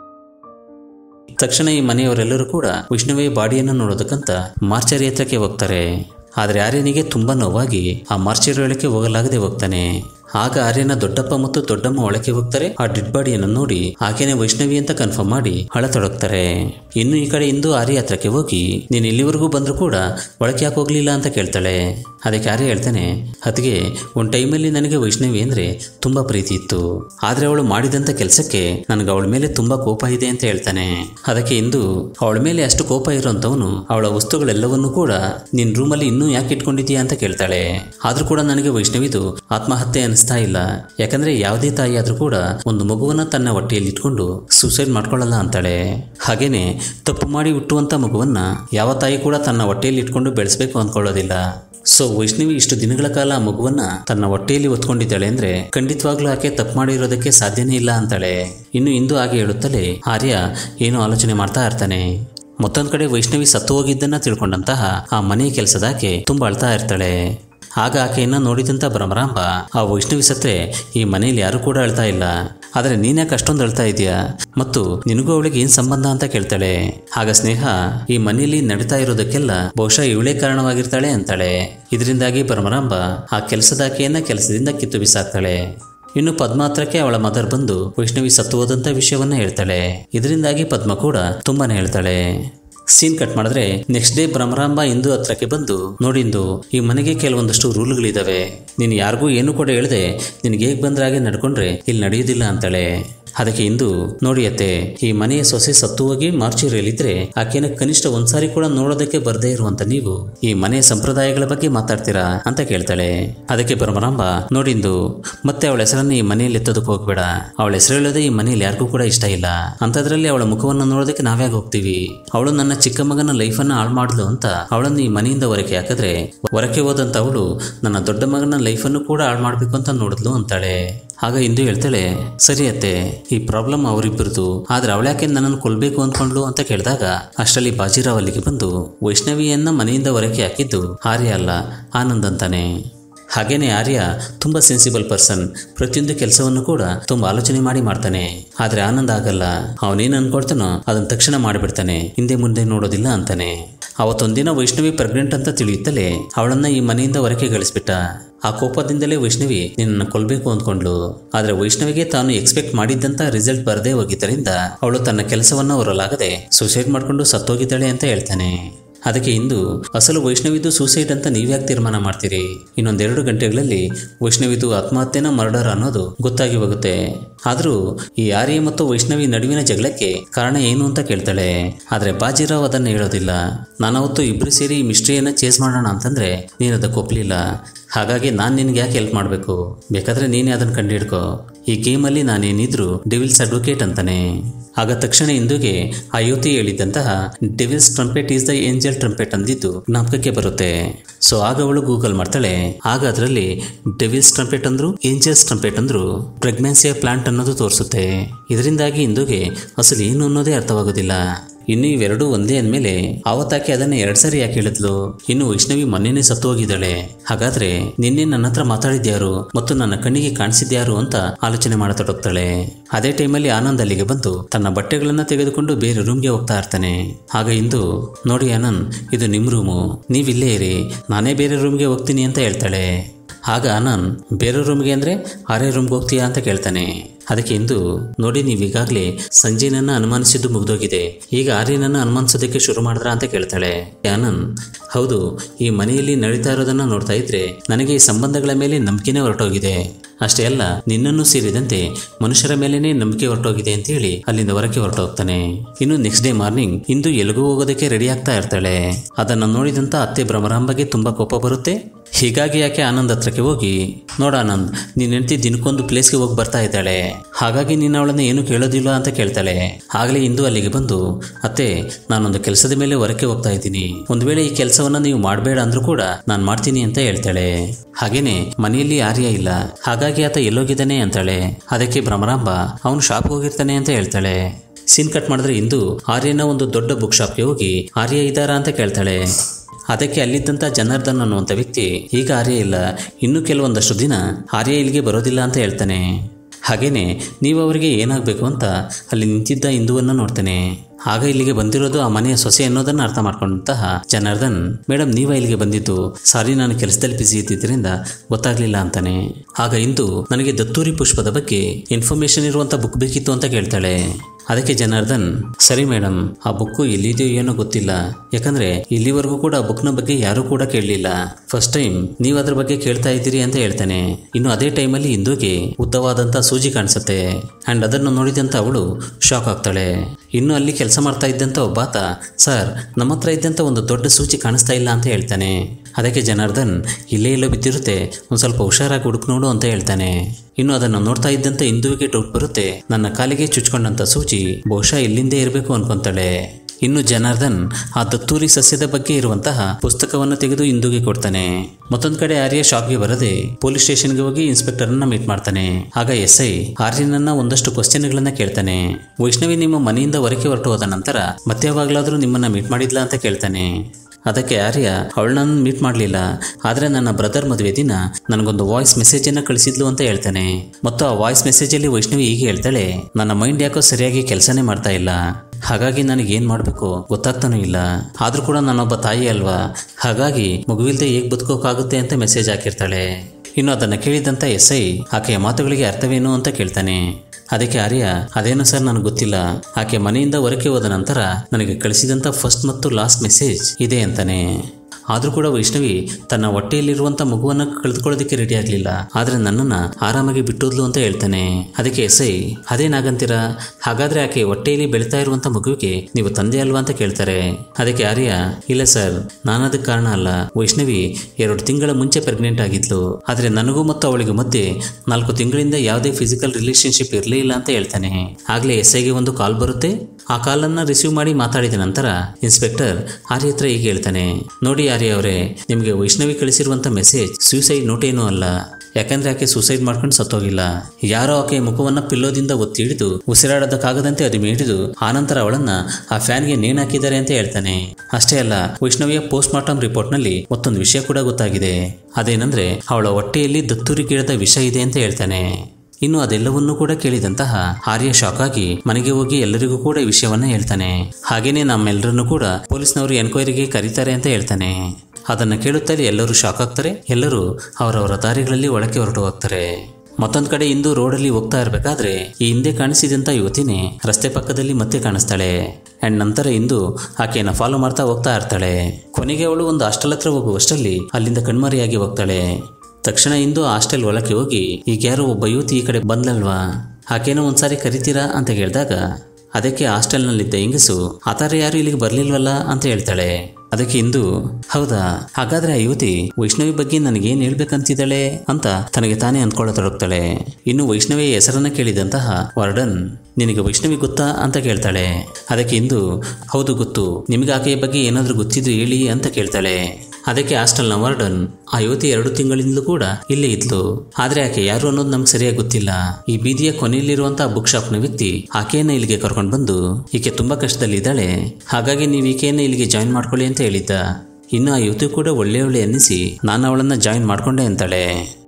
ತಕ್ಷಣ ಈ ಮನೆಯವರೆಲ್ಲರೂ ಕೂಡ ವೈಷ್ಣವಿ ಬಾಡಿಯನ್ನು ನೋಡೋದಕ್ಕಂತ ಮಾರ್ಚರಿ ಹತ್ರಕ್ಕೆ ಹೋಗ್ತಾರೆ ಆದ್ರೆ ಆರ್ಯನಿಗೆ ತುಂಬಾ ನೋವಾಗಿ ಆ ಮಾರ್ಚರಿ ಒಳಕ್ಕೆ ಹೋಗಲಾಗದೆ ಹೋಗ್ತಾನೆ ಆಗ ಆರ್ಯನ ದೊಡ್ಡಪ್ಪ ಮತ್ತು ದೊಡ್ಡಮ್ಮ ಒಳಕ್ಕೆ ಹೋಗ್ತಾರೆ ಆ ಡೆಡ್ ಬಾಡಿಯನ್ನು ನೋಡಿ ಆಕೆನೆ ವೈಷ್ಣವಿ ಅಂತ ಕನ್ಫರ್ಮ್ ಮಾಡಿ ಅಳತೊಡಗ್ತಾರೆ ಇನ್ನು ಈ ಕಡೆ ಇಂದು ಆರ್ಯ ಹತ್ರಕ್ಕೆ ಹೋಗಿ ನೀನು ಇಲ್ಲಿವರೆಗೂ ಬಂದರೂ ಕೂಡ ಒಳಕ್ಕೆ ಯಾಕೆ ಹೋಗ್ಲಿಲ್ಲ ಅಂತ ಕೇಳ್ತಾಳೆ ಅದಕ್ಕೆ ಆರ್ಯ ಹೇಳ್ತಾನೆ ಅದಕ್ಕೆ ಒಂದು ಟೈಮಲ್ಲಿ ನನಗೆ ವೈಷ್ಣವಿ ಅಂದ್ರೆ ತುಂಬಾ ಪ್ರೀತಿ ಇತ್ತು ಆದ್ರೆ ಅವಳು ಮಾಡಿದಂತ ಕೆಲಸಕ್ಕೆ ನನಗೆ ಅವಳ ಮೇಲೆ ತುಂಬಾ ಕೋಪ ಇದೆ ಅಂತ ಹೇಳ್ತಾನೆ ಅದಕ್ಕೆ ಇಂದು ಅವಳ ಮೇಲೆ ಅಷ್ಟು ಕೋಪ ಇರೋಂಥವನು ಅವಳ ವಸ್ತುಗಳೆಲ್ಲವನ್ನೂ ಕೂಡ ನಿನ್ ರೂಮಲ್ಲಿ ಇನ್ನೂ ಯಾಕೆ ಇಟ್ಕೊಂಡಿದೀಯಾ ಅಂತ ಕೇಳ್ತಾಳೆ ಆದ್ರೂ ಕೂಡ ನನಗೆ ವೈಷ್ಣವಿದು ಆತ್ಮಹತ್ಯೆ ಅನಿಸ್ತಾ ಇಲ್ಲ ಯಾಕಂದ್ರೆ ಯಾವುದೇ ತಾಯಿ ಆದ್ರೂ ಕೂಡ ಒಂದು ಮಗುವನ್ನ ತನ್ನ ಹೊಟ್ಟೆಯಲ್ಲಿ ಇಟ್ಕೊಂಡು ಸೂಸೈಡ್ ಮಾಡ್ಕೊಳ್ಳಲ್ಲ ಅಂತಾಳೆ ಹಾಗೇನೆ ತಪ್ಪು ಮಾಡಿ ಹುಟ್ಟುವಂತ ಮಗುವನ್ನ ಯಾವ ತಾಯಿ ಕೂಡ ತನ್ನ ಹೊಟ್ಟೆಯಲ್ಲಿ ಇಟ್ಕೊಂಡು ಬೆಳೆಸಬೇಕು ಅಂದ್ಕೊಳ್ಳೋದಿಲ್ಲ ಸೊ ವೈಷ್ಣವಿ ಇಷ್ಟು ದಿನಗಳ ಕಾಲ ಆ ಮಗುವನ್ನ ತನ್ನ ಹೊಟ್ಟೆಯಲ್ಲಿ ಹೊತ್ಕೊಂಡಿದ್ದಾಳೆ ಅಂದ್ರೆ ಖಂಡಿತವಾಗ್ಲೂ ಆಕೆ ತಪ್ಪು ಮಾಡಿರೋದಕ್ಕೆ ಸಾಧ್ಯನೇ ಇಲ್ಲ ಅಂತಾಳೆ ಇನ್ನು ಇಂದು ಹಾಗೆ ಹೇಳುತ್ತಲೇ ಆರ್ಯ ಏನೋ ಆಲೋಚನೆ ಮಾಡ್ತಾ ಇರ್ತಾನೆ ಮತ್ತೊಂದ್ ಕಡೆ ವೈಷ್ಣವಿ ಸತ್ತು ಹೋಗಿದ್ದನ್ನ ತಿಳ್ಕೊಂಡಂತಹ ಆ ಮನೆ ಕೆಲಸದಾಕೆ ತುಂಬಾ ಅಳ್ತಾ ಇರ್ತಾಳೆ ಆಗ ಆಕೆಯನ್ನ ನೋಡಿದಂತ ಭ್ರಮರಾಂಬ ಆ ವೈಷ್ಣವಿ ಸತ್ರೆ ಈ ಮನೆಯಲ್ಲಿ ಯಾರು ಕೂಡ ಅಳ್ತಾ ಇಲ್ಲ ಆದರೆ ನೀನ್ಯಾಕೆ ಅಷ್ಟೊಂದು ಅಳ್ತಾ ಇದೆಯಾ ಮತ್ತು ನಿನಗೂ ಅವಳಿಗೆ ಏನ್ ಸಂಬಂಧ ಅಂತ ಕೇಳ್ತಾಳೆ ಆಗ ಸ್ನೇಹ ಈ ಮನೆಯಲ್ಲಿ ನಡೀತಾ ಇರೋದಕ್ಕೆಲ್ಲ ಬಹುಶಃ ಇವಳೇ ಕಾರಣವಾಗಿರ್ತಾಳೆ ಅಂತಾಳೆ ಇದರಿಂದಾಗಿ ಪರಮರಾಂಬ ಆ ಕೆಲಸದಾಕೆಯನ್ನ ಕೆಲಸದಿಂದ ಕಿತ್ತು ಬಿಸಾಕ್ತಾಳೆ ಇನ್ನು ಪದ್ಮಾತ್ರಕ್ಕೆ ಅವಳ ಮದರ್ ಬಂದು ವೈಷ್ಣವಿ ಸತ್ತು ಹೋದಂತ ವಿಷಯವನ್ನ ಹೇಳ್ತಾಳೆ ಇದರಿಂದಾಗಿ ಪದ್ಮ ಕೂಡ ತುಂಬಾನೇ ಹೇಳ್ತಾಳೆ ಸೀನ್ ಕಟ್ ಮಾಡಿದ್ರೆ ನೆಕ್ಸ್ಟ್ ಡೇ ಭ್ರಮರಾಂಬ ಇಂದು ಹತ್ರಕ್ಕೆ ಬಂದು ನೋಡಿಂದು ಈ ಮನೆಗೆ ಕೆಲವೊಂದಷ್ಟು ರೂಲ್ಗಳಿದಾವೆ ನೀನು ಯಾರಿಗೂ ಏನು ಕೂಡ ಹೇಳ್ದೆ ನಿನಗೆ ಹೇಗೆ ಬಂದ್ರೆ ಹಾಗೆ ನಡ್ಕೊಂಡ್ರೆ ಇಲ್ಲಿ ನಡೆಯೋದಿಲ್ಲ ಅಂತಾಳೆ ಅದಕ್ಕೆ ಇಂದು ನೋಡಿ ಅತ್ತೆ ಈ ಮನೆಯ ಸೊಸೆ ಸತ್ತು ಹೋಗಿ ಮಾರ್ಚುರಿಯಲ್ಲಿದ್ರೆ ಆಕೆನ ಕನಿಷ್ಠ ಒಂದ್ಸಾರಿ ಕೂಡ ನೋಡೋದಕ್ಕೆ ಬರ್ದೇ ಇರುವಂತ ನೀವು ಈ ಮನೆಯ ಸಂಪ್ರದಾಯಗಳ ಬಗ್ಗೆ ಮಾತಾಡ್ತೀರಾ ಅಂತ ಕೇಳ್ತಾಳೆ ಅದಕ್ಕೆ ಭ್ರಮರಾಂಬ ನೋಡಿಂದು ಮತ್ತೆ ಅವಳ ಹೆಸರನ್ನ ಈ ಮನೆಯಲ್ಲಿ ಎತ್ತೋದಕ್ಕೆ ಹೋಗ್ಬೇಡ ಅವಳ ಹೆಸರು ಹೇಳೋದೇ ಈ ಮನೆಯಲ್ಲಿ ಯಾರಿಗೂ ಕೂಡ ಇಷ್ಟ ಇಲ್ಲ ಅಂತದ್ರಲ್ಲಿ ಅವಳ ಮುಖವನ್ನು ನೋಡೋದಕ್ಕೆ ನಾವ್ಯಾಗ ಹೋಗ್ತೀವಿ ಅವಳು ನನ್ನ ಚಿಕ್ಕ ಮಗನ ಲೈಫನ್ನ ಹಾಳು ಮಾಡಿದ್ಲು ಅಂತ ಅವಳನ್ನು ಈ ಮನೆಯಿಂದ ಹೊರಕ್ಕೆ ಹಾಕಿದ್ರೆ ಹೊರಕ್ಕೆ ಹೋದಂತ ಅವಳು ನನ್ನ ದೊಡ್ಡ ಮಗನ ಲೈಫನ್ನು ಕೂಡ ಹಾಳು ಮಾಡ್ಬೇಕು ಅಂತ ನೋಡಿದ್ಲು ಅಂತಾಳೆ ಆಗ ಇಂದು ಹೇಳ್ತಾಳೆ ಸರಿ ಅತ್ತೆ ಈ ಪ್ರಾಬ್ಲಮ್ ಅವರಿಬ್ಬರದು ಆದ್ರೆ ಅವಳ್ಯಾಕೆ ನನ್ನನ್ನು ಕೊಲ್ಬೇಕು ಅಂದ್ಕೊಂಡ್ಲು ಅಂತ ಕೇಳಿದಾಗ ಅಷ್ಟರಲ್ಲಿ ಬಾಜಿರಾವ್ ಅಲ್ಲಿಗೆ ಬಂದು ವೈಷ್ಣವಿಯನ್ನ ಮನೆಯಿಂದ ಹೊರಕ್ಕೆ ಹಾಕಿದ್ದು ಆರ್ಯ ಅಲ್ಲ ಆನಂದ್ ಅಂತಾನೆ ಹಾಗೇನೆ ಆರ್ಯ ತುಂಬಾ ಸೆನ್ಸಿಬಲ್ ಪರ್ಸನ್ ಪ್ರತಿಯೊಂದು ಕೆಲಸವನ್ನು ಕೂಡ ತುಂಬಾ ಆಲೋಚನೆ ಮಾಡಿ ಮಾಡ್ತಾನೆ ಆದ್ರೆ ಆನಂದ್ ಆಗಲ್ಲ ಅವನೇನ್ ಅನ್ಕೊಳ್ತಾನೋ ಅದನ್ನ ತಕ್ಷಣ ಮಾಡಿಬಿಡ್ತಾನೆ ಹಿಂದೆ ಮುಂದೆ ನೋಡೋದಿಲ್ಲ ಅಂತಾನೆ ಅವತ್ತೊಂದಿನ ವೈಷ್ಣವಿ ಪ್ರೆಗ್ನೆಂಟ್ ಅಂತ ತಿಳಿಯುತ್ತಲೇ ಅವಳನ್ನ ಈ ಮನೆಯಿಂದ ಹೊರಗೆ ಗಳಿಸ್ಬಿಟ್ಟ ಆ ಕೋಪದಿಂದಲೇ ವೈಷ್ಣವಿ ನಿನ್ನನ್ನು ಕೊಲ್ಬೇಕು ಅಂದ್ಕೊಂಡ್ಲು ಆದ್ರೆ ವೈಷ್ಣವಿಗೆ ತಾನು ಎಕ್ಸ್ಪೆಕ್ಟ್ ಮಾಡಿದ್ದಂತ ರಿಸಲ್ಟ್ ಬರದೇ ಹೋಗಿದ್ದರಿಂದ ಅವಳು ತನ್ನ ಕೆಲಸವನ್ನ ಹೊರಲಾಗದೆ ಸುಸೈಡ್ ಮಾಡ್ಕೊಂಡು ಸತ್ತೋಗಿದ್ದಾಳೆ ಅಂತ ಹೇಳ್ತಾನೆ ಅದಕ್ಕೆ ಇಂದು ಅಸಲು ವೈಷ್ಣವಿದು ಸೂಸೈಡ್ ಅಂತ ನೀವ್ಯಾಕೆ ತೀರ್ಮಾನ ಮಾಡ್ತೀರಿ ಇನ್ನೊಂದೆರಡು ಗಂಟೆಗಳಲ್ಲಿ ವೈಷ್ಣವಿದು ಆತ್ಮಹತ್ಯೆನ ಮರ್ಡರ್ ಅನ್ನೋದು ಗೊತ್ತಾಗಿ ಹೋಗುತ್ತೆ ಆದ್ರೂ ಈ ಆರ್ಯ ಮತ್ತು ವೈಷ್ಣವಿ ನಡುವಿನ ಜಗಳಕ್ಕೆ ಕಾರಣ ಏನು ಅಂತ ಕೇಳ್ತಾಳೆ ಆದ್ರೆ ಬಾಜಿರಾವ್ ಅದನ್ನ ಹೇಳೋದಿಲ್ಲ ನಾನವತ್ತು ಇಬ್ರು ಸೇರಿ ಈ ಮಿಸ್ಟ್ರಿಯನ್ನ ಚೇಸ್ ಮಾಡೋಣ ಅಂತಂದ್ರೆ ನೀನು ಅದಕ್ಕೆ ಒಪ್ಲಿಲ್ಲ ಹಾಗಾಗಿ ನಾನು ನಿನ್ಗೆ ಯಾಕೆ ಹೆಲ್ಪ್ ಮಾಡಬೇಕು ಬೇಕಾದ್ರೆ ನೀನೇ ಅದನ್ನು ಕಂಡುಹಿಡ್ಕೋ ಈ ಗೇಮಲ್ಲಿ ನಾನೇನಿದ್ರು ಡೆವಿಲ್ಸ್ ಅಡ್ವೊಕೇಟ್ ಅಂತಾನೆ ಆಗ ತಕ್ಷಣ ಇಂದುಗೆ ಆ ಯುವತಿ ಹೇಳಿದ್ದಂತಹ devil's trumpet is the angel trumpet ಅಂದಿದ್ದು ಜ್ಞಾಪಕಕ್ಕೆ ಬರುತ್ತೆ ಸೊ ಆಗ ಅವಳು ಗೂಗಲ್ ಮಾಡ್ತಾಳೆ ಆಗ ಅದರಲ್ಲಿ ಡೆವಿಲ್ಸ್ ಟ್ರಂಪೆಟ್ ಅಂದ್ರು ಏಂಜಲ್ಸ್ ಟ್ರಂಪೆಟ್ ಅಂದ್ರು ಪ್ರೆಗ್ನೆನ್ಸಿಯ ಪ್ಲಾಂಟ್ ಅನ್ನೋದು ತೋರಿಸುತ್ತೆ ಇದರಿಂದಾಗಿ ಇಂದುಗೆ ಅಸಲು ಏನು ಅನ್ನೋದೇ ಅರ್ಥವಾಗೋದಿಲ್ಲ ಇನ್ನು ಇವೆರಡೂ ಒಂದೇ ಅಂದಮೇಲೆ ಆವತ್ತಾಕೆ ಅದನ್ನ ಎರಡ್ ಸರಿ ಯಾಕೆ ಹೇಳಿದ್ಲು ಇನ್ನು ವೈಷ್ಣವಿ ಮೊನ್ನೆನೇ ಸತ್ತು ಹೋಗಿದ್ದಾಳೆ ಹಾಗಾದ್ರೆ ನಿನ್ನೆ ನನ್ನ ಹತ್ರ ಮಾತಾಡಿದ್ಯಾರು ಮತ್ತು ನನ್ನ ಕಣ್ಣಿಗೆ ಕಾಣಿಸಿದ್ಯಾರು ಅಂತ ಆಲೋಚನೆ ಮಾಡತೊಡಗ್ತಾಳೆ ಅದೇ ಟೈಮಲ್ಲಿ ಆನಂದ್ ಅಲ್ಲಿಗೆ ಬಂದು ತನ್ನ ಬಟ್ಟೆಗಳನ್ನ ತೆಗೆದುಕೊಂಡು ಬೇರೆ ರೂಮ್ಗೆ ಹೋಗ್ತಾ ಇರ್ತಾನೆ ಆಗ ಇಂದು ನೋಡಿ ಆನಂದ್ ಇದು ನಿಮ್ ರೂಮು ನೀವಿಲ್ಲೇ ಇರಿ ನಾನೇ ಬೇರೆ ರೂಮ್ಗೆ ಹೋಗ್ತೀನಿ ಅಂತ ಹೇಳ್ತಾಳೆ ಆಗ ಆನಂದ್ ಬೇರೆ ರೂಮ್ಗೆ ಅಂದ್ರೆ ಆರೇ ರೂಮ್ಗೆ ಹೋಗ್ತೀಯಾ ಅಂತ ಕೇಳ್ತಾನೆ ಅದಕ್ಕೆ ಇಂದು ನೋಡಿ ನೀವು ಈಗಾಗಲೇ ಸಂಜಯನನ್ನ ಅನುಮಾನಿಸಿದ್ದು ಮುಗ್ದೋಗಿದೆ ಈಗ ಆರ್ಯನನ್ನ ಅನುಮಾನಿಸೋದಕ್ಕೆ ಶುರು ಮಾಡಿದ್ರ ಅಂತ ಕೇಳ್ತಾಳೆ ಆನಂದ್ ಹೌದು ಈ ಮನೆಯಲ್ಲಿ ನಡೀತಾ ಇರೋದನ್ನ ನೋಡ್ತಾ ಇದ್ರೆ ನನಗೆ ಈ ಸಂಬಂಧಗಳ ಮೇಲೆ ನಂಬಿಕೆನೇ ಹೊರಟೋಗಿದೆ ಅಷ್ಟೇ ಅಲ್ಲ ನಿನ್ನನ್ನು ಸೇರಿದಂತೆ ಮನುಷ್ಯರ ಮೇಲೇನೆ ನಂಬಿಕೆ ಹೊರಟೋಗಿದೆ ಅಂತ ಹೇಳಿ ಅಲ್ಲಿಂದ ಹೊರಕ್ಕೆ ಹೊರಟೋಗ್ತಾನೆ ಇನ್ನು ನೆಕ್ಸ್ಟ್ ಡೇ ಮಾರ್ನಿಂಗ್ ಇಂದು ಎಲ್ಗೂ ಹೋಗೋದಕ್ಕೆ ರೆಡಿ ಆಗ್ತಾ ಇರ್ತಾಳೆ ಅದನ್ನ ನೋಡಿದಂತ ಅತ್ತೆ ಭ್ರಮರಾಂಬಗೆ ತುಂಬಾ ಕೋಪ ಬರುತ್ತೆ ಹೀಗಾಗಿ ಯಾಕೆ ಆನಂದ್ ಹತ್ರಕ್ಕೆ ಹೋಗಿ ನೋಡ ಆನಂದ್ ನೀನ್ ಹೆಂಡತಿ ದಿನಕ್ಕೊಂದು ಪ್ಲೇಸ್ಗೆ ಹೋಗಿ ಬರ್ತಾ ಇದ್ದಾಳೆ ಹಾಗಾಗಿ ನೀನು ಅವಳನ್ನ ಏನು ಕೇಳೋದಿಲ್ಲ ಅಂತ ಕೇಳ್ತಾಳೆ ಆಗಲೇ ಇಂದು ಅಲ್ಲಿಗೆ ಬಂದು ಅತ್ತೆ ನಾನೊಂದು ಕೆಲಸದ ಮೇಲೆ ಹೊರಕ್ಕೆ ಹೋಗ್ತಾ ಇದ್ದೀನಿ ಒಂದು ವೇಳೆ ಈ ಕೆಲಸವನ್ನ ನೀವು ಮಾಡಬೇಡ ಅಂದ್ರೂ ಕೂಡ ನಾನು ಮಾಡ್ತೀನಿ ಅಂತ ಹೇಳ್ತಾಳೆ ಹಾಗೇನೆ ಮನೆಯಲ್ಲಿ ಆರ್ಯ ಇಲ್ಲ ಹಾಗಾಗಿ ಆತ ಎಲ್ಲೋಗಿದ್ದಾನೆ ಅಂತಾಳೆ ಅದಕ್ಕೆ ಭ್ರಮರಾಂಬ ಅವನು ಶಾಪ್ ಹೋಗಿರ್ತಾನೆ ಅಂತ ಹೇಳ್ತಾಳೆ ಸೀನ್ ಕಟ್ ಮಾಡಿದ್ರೆ ಇಂದು ಆರ್ಯನ ಒಂದು ದೊಡ್ಡ ಬುಕ್ ಶಾಪ್ಗೆ ಹೋಗಿ ಆರ್ಯ ಇದ್ದಾರಾ ಅಂತ ಕೇಳ್ತಾಳೆ ಅದಕ್ಕೆ ಅಲ್ಲಿದ್ದಂಥ ಜನಾರ್ದನ್ ಅನ್ನುವಂಥ ವ್ಯಕ್ತಿ ಈಗ ಆರ್ಯ ಇಲ್ಲ ಇನ್ನು ಕೆಲವೊಂದಷ್ಟು ದಿನ ಆರ್ಯ ಇಲ್ಲಿಗೆ ಬರೋದಿಲ್ಲ ಅಂತ ಹೇಳ್ತಾನೆ ಹಾಗೇನೆ ನೀವು ಅವರಿಗೆ ಏನಾಗಬೇಕು ಅಂತ ಅಲ್ಲಿ ನಿಂತಿದ್ದ ಹಿಂದುವನ್ನು ನೋಡ್ತಾನೆ ಆಗ ಇಲ್ಲಿಗೆ ಬಂದಿರೋದು ಆ ಮನೆಯ ಸೊಸೆ ಅನ್ನೋದನ್ನ ಅರ್ಥ ಮಾಡ್ಕೊಂಡಂತಹ ಜನಾರ್ದನ್ ಮೇಡಮ್ ನೀವ ಇಲ್ಲಿಗೆ ಬಂದಿದ್ದು ಸಾರಿ ನಾನು ಕೆಲಸದಲ್ಲಿ ಬಿಸಿ ಇದ್ದಿದ್ದರಿಂದ ಗೊತ್ತಾಗ್ಲಿಲ್ಲ ಅಂತಾನೆ ಆಗ ಇಂದು ನನಗೆ ದತ್ತೂರಿ ಪುಷ್ಪದ ಬಗ್ಗೆ ಇನ್ಫಾರ್ಮೇಶನ್ ಇರುವಂತ ಬುಕ್ ಬೇಕಿತ್ತು ಅಂತ ಕೇಳ್ತಾಳೆ ಅದಕ್ಕೆ ಜನಾರ್ದನ್ ಸರಿ ಮೇಡಮ್ ಆ ಬುಕ್ಕು ಎಲ್ಲಿದೆಯೋ ಏನೋ ಗೊತ್ತಿಲ್ಲ ಯಾಕಂದ್ರೆ ಇಲ್ಲಿವರೆಗೂ ಕೂಡ ಆ ಬುಕ್ನ ಬಗ್ಗೆ ಯಾರೂ ಕೂಡ ಕೇಳಲಿಲ್ಲ ಫಸ್ಟ್ ಟೈಮ್ ನೀವು ಅದ್ರ ಬಗ್ಗೆ ಕೇಳ್ತಾ ಇದ್ದೀರಿ ಅಂತ ಹೇಳ್ತಾನೆ ಇನ್ನು ಅದೇ ಟೈಮಲ್ಲಿ ಇಂದುಗೆ ಉದ್ದವಾದಂತ ಸೂಜಿ ಕಾಣಿಸುತ್ತೆ ಅಂಡ್ ಅದನ್ನು ನೋಡಿದಂತ ಅವಳು ಶಾಕ್ ಆಗ್ತಾಳೆ ಇನ್ನು ಅಲ್ಲಿ ಕೆಲಸ ಮಾಡ್ತಾ ಇದ್ದಂತ ಒಬ್ಬಾತ ಸರ್ ನಮ್ಮ ಹತ್ರ ಇದ್ದಂತ ಒಂದು ದೊಡ್ಡ ಸೂಚಿ ಕಾಣಿಸ್ತಾ ಇಲ್ಲ ಅಂತ ಹೇಳ್ತಾನೆ ಅದಕ್ಕೆ ಜನಾರ್ದನ್ ಇಲ್ಲೇ ಇಲ್ಲೋ ಬಿದ್ದಿರುತ್ತೆ ಒಂದು ಸ್ವಲ್ಪ ಹುಷಾರಾಗಿ ಹುಡುಕ್ ನೋಡು ಅಂತ ಹೇಳ್ತಾನೆ ಇನ್ನು ಅದನ್ನು ನೋಡ್ತಾ ಇದ್ದಂತೆ ಇಂದುವಿಗೆ ಡೌಟ್ ಬರುತ್ತೆ ನನ್ನ ಕಾಲಿಗೆ ಚುಚ್ಕೊಂಡಂತ ಸೂಚಿ ಬಹುಶಃ ಇಲ್ಲಿಂದೇ ಇರಬೇಕು ಅನ್ಕೊಂತಾಳೆ ಇನ್ನು ಜನಾರ್ದನ್ ಆ ದತ್ತೂರಿ ಸಸ್ಯದ ಬಗ್ಗೆ ಇರುವಂತಹ ಪುಸ್ತಕವನ್ನು ತೆಗೆದು ಇಂದುಗೆ ಕೊಡ್ತಾನೆ ಮತ್ತೊಂದ್ ಕಡೆ ಆರ್ಯ ಶಾಪ್ಗೆ ಬರದೆ ಪೊಲೀಸ್ ಸ್ಟೇಷನ್ಗೆ ಹೋಗಿ ಇನ್ಸ್ಪೆಕ್ಟರ್ನ ಮೀಟ್ ಮಾಡ್ತಾನೆ ಆಗ ಎಸ್ ಐ ಆರ್ಯನನ್ನ ಒಂದಷ್ಟು ಕ್ವಶನ್ಗಳನ್ನ ಕೇಳ್ತಾನೆ ವೈಷ್ಣವಿ ನಿಮ್ಮ ಮನೆಯಿಂದ ಹೊರಗೆ ಹೊರಟು ಹೋದ ನಂತರ ಮತ್ತೆ ಯಾವಾಗ್ಲಾದ್ರೂ ನಿಮ್ಮನ್ನ ಮೀಟ್ ಮಾಡಿದ್ಲಾ ಅಂತ ಕೇಳ್ತಾನೆ ಅದಕ್ಕೆ ಆರ್ಯ ಅವಳನ್ನ ಮೀಟ್ ಮಾಡಲಿಲ್ಲ ಆದರೆ ನನ್ನ ಬ್ರದರ್ ಮದುವೆ ದಿನ ನನಗೊಂದು ವಾಯ್ಸ್ ಮೆಸೇಜ್ ಅನ್ನ ಕಳಿಸಿದ್ಲು ಅಂತ ಹೇಳ್ತಾನೆ ಮತ್ತು ಆ ವಾಯ್ಸ್ ಮೆಸೇಜ್ ಅಲ್ಲಿ ವೈಷ್ಣವಿ ಹೀಗೆ ಹೇಳ್ತಾಳೆ ನನ್ನ ಮೈಂಡ್ ಯಾಕೋ ಸರಿಯಾಗಿ ಕೆಲಸನೇ ಮಾಡ್ತಾ ಇಲ್ಲ ಹಾಗಾಗಿ ನನಗೆ ಏನ್ ಮಾಡಬೇಕು ಗೊತ್ತಾಗ್ತಾನೂ ಇಲ್ಲ ಆದ್ರೂ ಕೂಡ ನಾನೊಬ್ಬ ತಾಯಿ ಅಲ್ವಾ ಹಾಗಾಗಿ ಮಗುವಿಲ್ದೆ ಹೇಗೆ ಬದುಕೋಕ್ಕಾಗುತ್ತೆ ಅಂತ ಮೆಸೇಜ್ ಹಾಕಿರ್ತಾಳೆ ಇನ್ನು ಅದನ್ನು ಕೇಳಿದಂತ ಎಸ್ ಐ ಆಕೆಯ ಮಾತುಗಳಿಗೆ ಅರ್ಥವೇನು ಅಂತ ಕೇಳ್ತಾನೆ ಅದಕ್ಕೆ ಆರ್ಯ ಅದೇನು ಸರ್ ನನಗೆ ಗೊತ್ತಿಲ್ಲ ಆಕೆ ಮನೆಯಿಂದ ಹೊರಕ್ಕೆ ಹೋದ ನಂತರ ನನಗೆ ಕಳಿಸಿದಂಥ ಫಸ್ಟ್ ಮತ್ತು ಲಾಸ್ಟ್ ಮೆಸೇಜ್ ಇದೆ ಅಂತಾನೆ ಆದರೂ ಕೂಡ ವೈಷ್ಣವಿ ತನ್ನ ಹೊಟ್ಟೆಯಲ್ಲಿರುವಂಥ ಮಗುವನ್ನು ಕಳೆದುಕೊಳ್ಳೋದಕ್ಕೆ ರೆಡಿ ಆಗಲಿಲ್ಲ ಆದರೆ ನನ್ನನ್ನು ಆರಾಮಾಗಿ ಬಿಟ್ಟೋದ್ಲು ಅಂತ ಹೇಳ್ತಾನೆ ಅದಕ್ಕೆ ಎಸ್ ಐ ಅದೇನಾಗಂತೀರಾ ಹಾಗಾದ್ರೆ ಆಕೆ ಹೊಟ್ಟೆಯಲ್ಲಿ ಬೆಳೀತಾ ಇರುವಂಥ ಮಗುವಿಗೆ ನೀವು ತಂದೆ ಅಲ್ವಾ ಅಂತ ಕೇಳ್ತಾರೆ ಅದಕ್ಕೆ ಆರ್ಯ ಇಲ್ಲ ಸರ್ ನಾನದಕ್ಕೆ ಕಾರಣ ಅಲ್ಲ ವೈಷ್ಣವಿ ಎರಡು ತಿಂಗಳ ಮುಂಚೆ ಪ್ರೆಗ್ನೆಂಟ್ ಆಗಿದ್ಲು ಆದರೆ ನನಗೂ ಮತ್ತು ಅವಳಿಗೂ ಮಧ್ಯೆ ನಾಲ್ಕು ತಿಂಗಳಿಂದ ಯಾವುದೇ ಫಿಸಿಕಲ್ ರಿಲೇಶನ್ಶಿಪ್ ಇರಲೇ ಇಲ್ಲ ಅಂತ ಹೇಳ್ತಾನೆ ಆಗ್ಲೇ ಎಸ್ ಐಗೆ ಒಂದು ಕಾಲ್ ಬರುತ್ತೆ ಆ ಕಾಲನ್ನ ರಿಸೀವ್ ಮಾಡಿ ಮಾತಾಡಿದ ನಂತರ ಇನ್ಸ್ಪೆಕ್ಟರ್ ಆರ್ಯ ಹತ್ರ ಹೀಗೆ ಹೇಳ್ತಾನೆ ನೋಡಿ ಆರ್ಯ ಅವರೇ ನಿಮಗೆ ವೈಷ್ಣವಿ ಕಳಿಸಿರುವಂಥ ಮೆಸೇಜ್ ಸೂಸೈಡ್ ನೋಟ್ ಏನೂ ಅಲ್ಲ ಯಾಕಂದ್ರೆ ಆಕೆ ಸೂಸೈಡ್ ಮಾಡ್ಕೊಂಡು ಸತ್ತೋಗಿಲ್ಲ ಯಾರೋ ಆಕೆ ಮುಖವನ್ನ ಪಿಲ್ಲೋದಿಂದ ಒತ್ತಿ ಹಿಡಿದು ಉಸಿರಾಡೋದಕ್ಕಾಗದಂತೆ ಅದು ಹಿಡಿದು ಆನಂತರ ಅವಳನ್ನ ಆ ಫ್ಯಾನ್ಗೆ ನೇಣ್ ಹಾಕಿದ್ದಾರೆ ಅಂತ ಹೇಳ್ತಾನೆ ಅಷ್ಟೇ ಅಲ್ಲ ವೈಷ್ಣವಿಯ ಪೋಸ್ಟ್ ಮಾರ್ಟಮ್ ರಿಪೋರ್ಟ್ನಲ್ಲಿ ಮತ್ತೊಂದು ವಿಷಯ ಕೂಡ ಗೊತ್ತಾಗಿದೆ ಅದೇನಂದ್ರೆ ಅವಳ ಹೊಟ್ಟೆಯಲ್ಲಿ ದತ್ತೂರಿ ಗಿಡದ ವಿಷ ಇದೆ ಅಂತ ಹೇಳ್ತಾನೆ ಇನ್ನು ಅದೆಲ್ಲವನ್ನೂ ಕೂಡ ಕೇಳಿದಂತಹ ಆರ್ಯ ಶಾಕ್ ಆಗಿ ಮನೆಗೆ ಹೋಗಿ ಎಲ್ಲರಿಗೂ ಕೂಡ ಈ ವಿಷಯವನ್ನ ಹೇಳ್ತಾನೆ ಹಾಗೇನೆ ನಮ್ಮೆಲ್ಲರನ್ನು ಕೂಡ ಪೊಲೀಸ್ನವರು ಎನ್ಕ್ವೈರಿಗೆ ಕರೀತಾರೆ ಅಂತ ಹೇಳ್ತಾನೆ ಅದನ್ನ ಕೇಳುತ್ತಲೇ ಎಲ್ಲರೂ ಶಾಕ್ ಆಗ್ತಾರೆ ಎಲ್ಲರೂ ಅವರವರ ದಾರಿಗಳಲ್ಲಿ ಒಳಕ್ಕೆ ಹೊರಟು ಹೋಗ್ತಾರೆ ಮತ್ತೊಂದ್ ಕಡೆ ಇಂದು ರೋಡಲ್ಲಿ ಹೋಗ್ತಾ ಇರಬೇಕಾದ್ರೆ ಈ ಹಿಂದೆ ಕಾಣಿಸಿದಂತ ಯುವತಿನೇ ರಸ್ತೆ ಪಕ್ಕದಲ್ಲಿ ಮತ್ತೆ ಕಾಣಿಸ್ತಾಳೆ ಅಂಡ್ ನಂತರ ಇಂದು ಆಕೆಯನ್ನ ಫಾಲೋ ಮಾಡ್ತಾ ಹೋಗ್ತಾ ಇರ್ತಾಳೆ ಕೊನೆಗೆ ಅವಳು ಒಂದು ಹಾಸ್ಟೆಲ್ ಹತ್ರ ಹೋಗುವಷ್ಟರಲ್ಲಿ ಅಲ್ಲಿಂದ ಕಣ್ಮರೆಯಾಗಿ ಹೋಗ್ತಾಳೆ ತಕ್ಷಣ ಇಂದು ಹಾಸ್ಟೆಲ್ ಒಳಕ್ಕೆ ಹೋಗಿ ಈಗ ಯಾರೋ ಒಬ್ಬ ಯುವತಿ ಈ ಕಡೆ ಬಂದ್ಲಲ್ವಾ ಆಕೆನೋ ಒಂದ್ಸಾರಿ ಕರಿತೀರಾ ಅಂತ ಕೇಳಿದಾಗ ಅದಕ್ಕೆ ಹಾಸ್ಟೆಲ್ನಲ್ಲಿದ್ದ ಹೆಂಗಸು ಆ ಥರ ಯಾರು ಇಲ್ಲಿಗೆ ಬರ್ಲಿಲ್ವಲ್ಲ ಅಂತ ಹೇಳ್ತಾಳೆ ಅದಕ್ಕೆ ಇಂದು ಹೌದಾ ಹಾಗಾದ್ರೆ ಆ ಯುವತಿ ವೈಷ್ಣವಿ ಬಗ್ಗೆ ನನಗೇನ್ ಹೇಳ್ಬೇಕಂತಿದ್ದಾಳೆ ಅಂತ ತನಗೆ ತಾನೇ ಅಂದ್ಕೊಳ್ಳತೊಡಗ್ತಾಳೆ ಇನ್ನು ವೈಷ್ಣವಿಯ ಹೆಸರನ್ನ ಕೇಳಿದಂತಹ ವಾರ್ಡನ್ ನಿನಗೆ ವೈಷ್ಣವಿ ಗೊತ್ತಾ ಅಂತ ಕೇಳ್ತಾಳೆ ಅದಕ್ಕೆ ಇಂದು ಹೌದು ಗೊತ್ತು ನಿಮಗೆ ಆಕೆಯ ಬಗ್ಗೆ ಏನಾದರೂ ಗೊತ್ತಿದ್ದು ಹೇಳಿ ಅಂತ ಕೇಳ್ತಾಳೆ ಅದಕ್ಕೆ ಹಾಸ್ಟೆಲ್ನ ವಾರ್ಡನ್ ಆ ಯುವತಿ ಎರಡು ತಿಂಗಳಿಂದಲೂ ಕೂಡ ಇಲ್ಲೇ ಇದ್ಲು ಆದ್ರೆ ಆಕೆ ಯಾರು ಅನ್ನೋದು ನಮ್ಗೆ ಸರಿಯಾಗಿ ಗೊತ್ತಿಲ್ಲ ಈ ಬೀದಿಯ ಕೊನೆಯಲ್ಲಿರುವಂತಹ ಬುಕ್ ಶಾಪ್ನ ವ್ಯಕ್ತಿ ಆಕೆಯನ್ನ ಇಲ್ಲಿಗೆ ಕರ್ಕೊಂಡು ಬಂದು ಈಕೆ ತುಂಬಾ ಕಷ್ಟದಲ್ಲಿದ್ದಾಳೆ ಹಾಗಾಗಿ ನೀವು ಈಕೆಯನ್ನ ಇಲ್ಲಿಗೆ ಜಾಯಿನ್ ಮಾಡ್ಕೊಳ್ಳಿ ಅಂತ ಹೇಳಿದ್ದ ಇನ್ನು ಆ ಯುವತಿ ಕೂಡ ಒಳ್ಳೆ ಒಳ್ಳೆ ಅನ್ನಿಸಿ ನಾನು ಅವಳನ್ನ ಜಾಯಿನ್ ಮಾಡ್ಕೊಂಡೆ ಅಂತಾಳೆ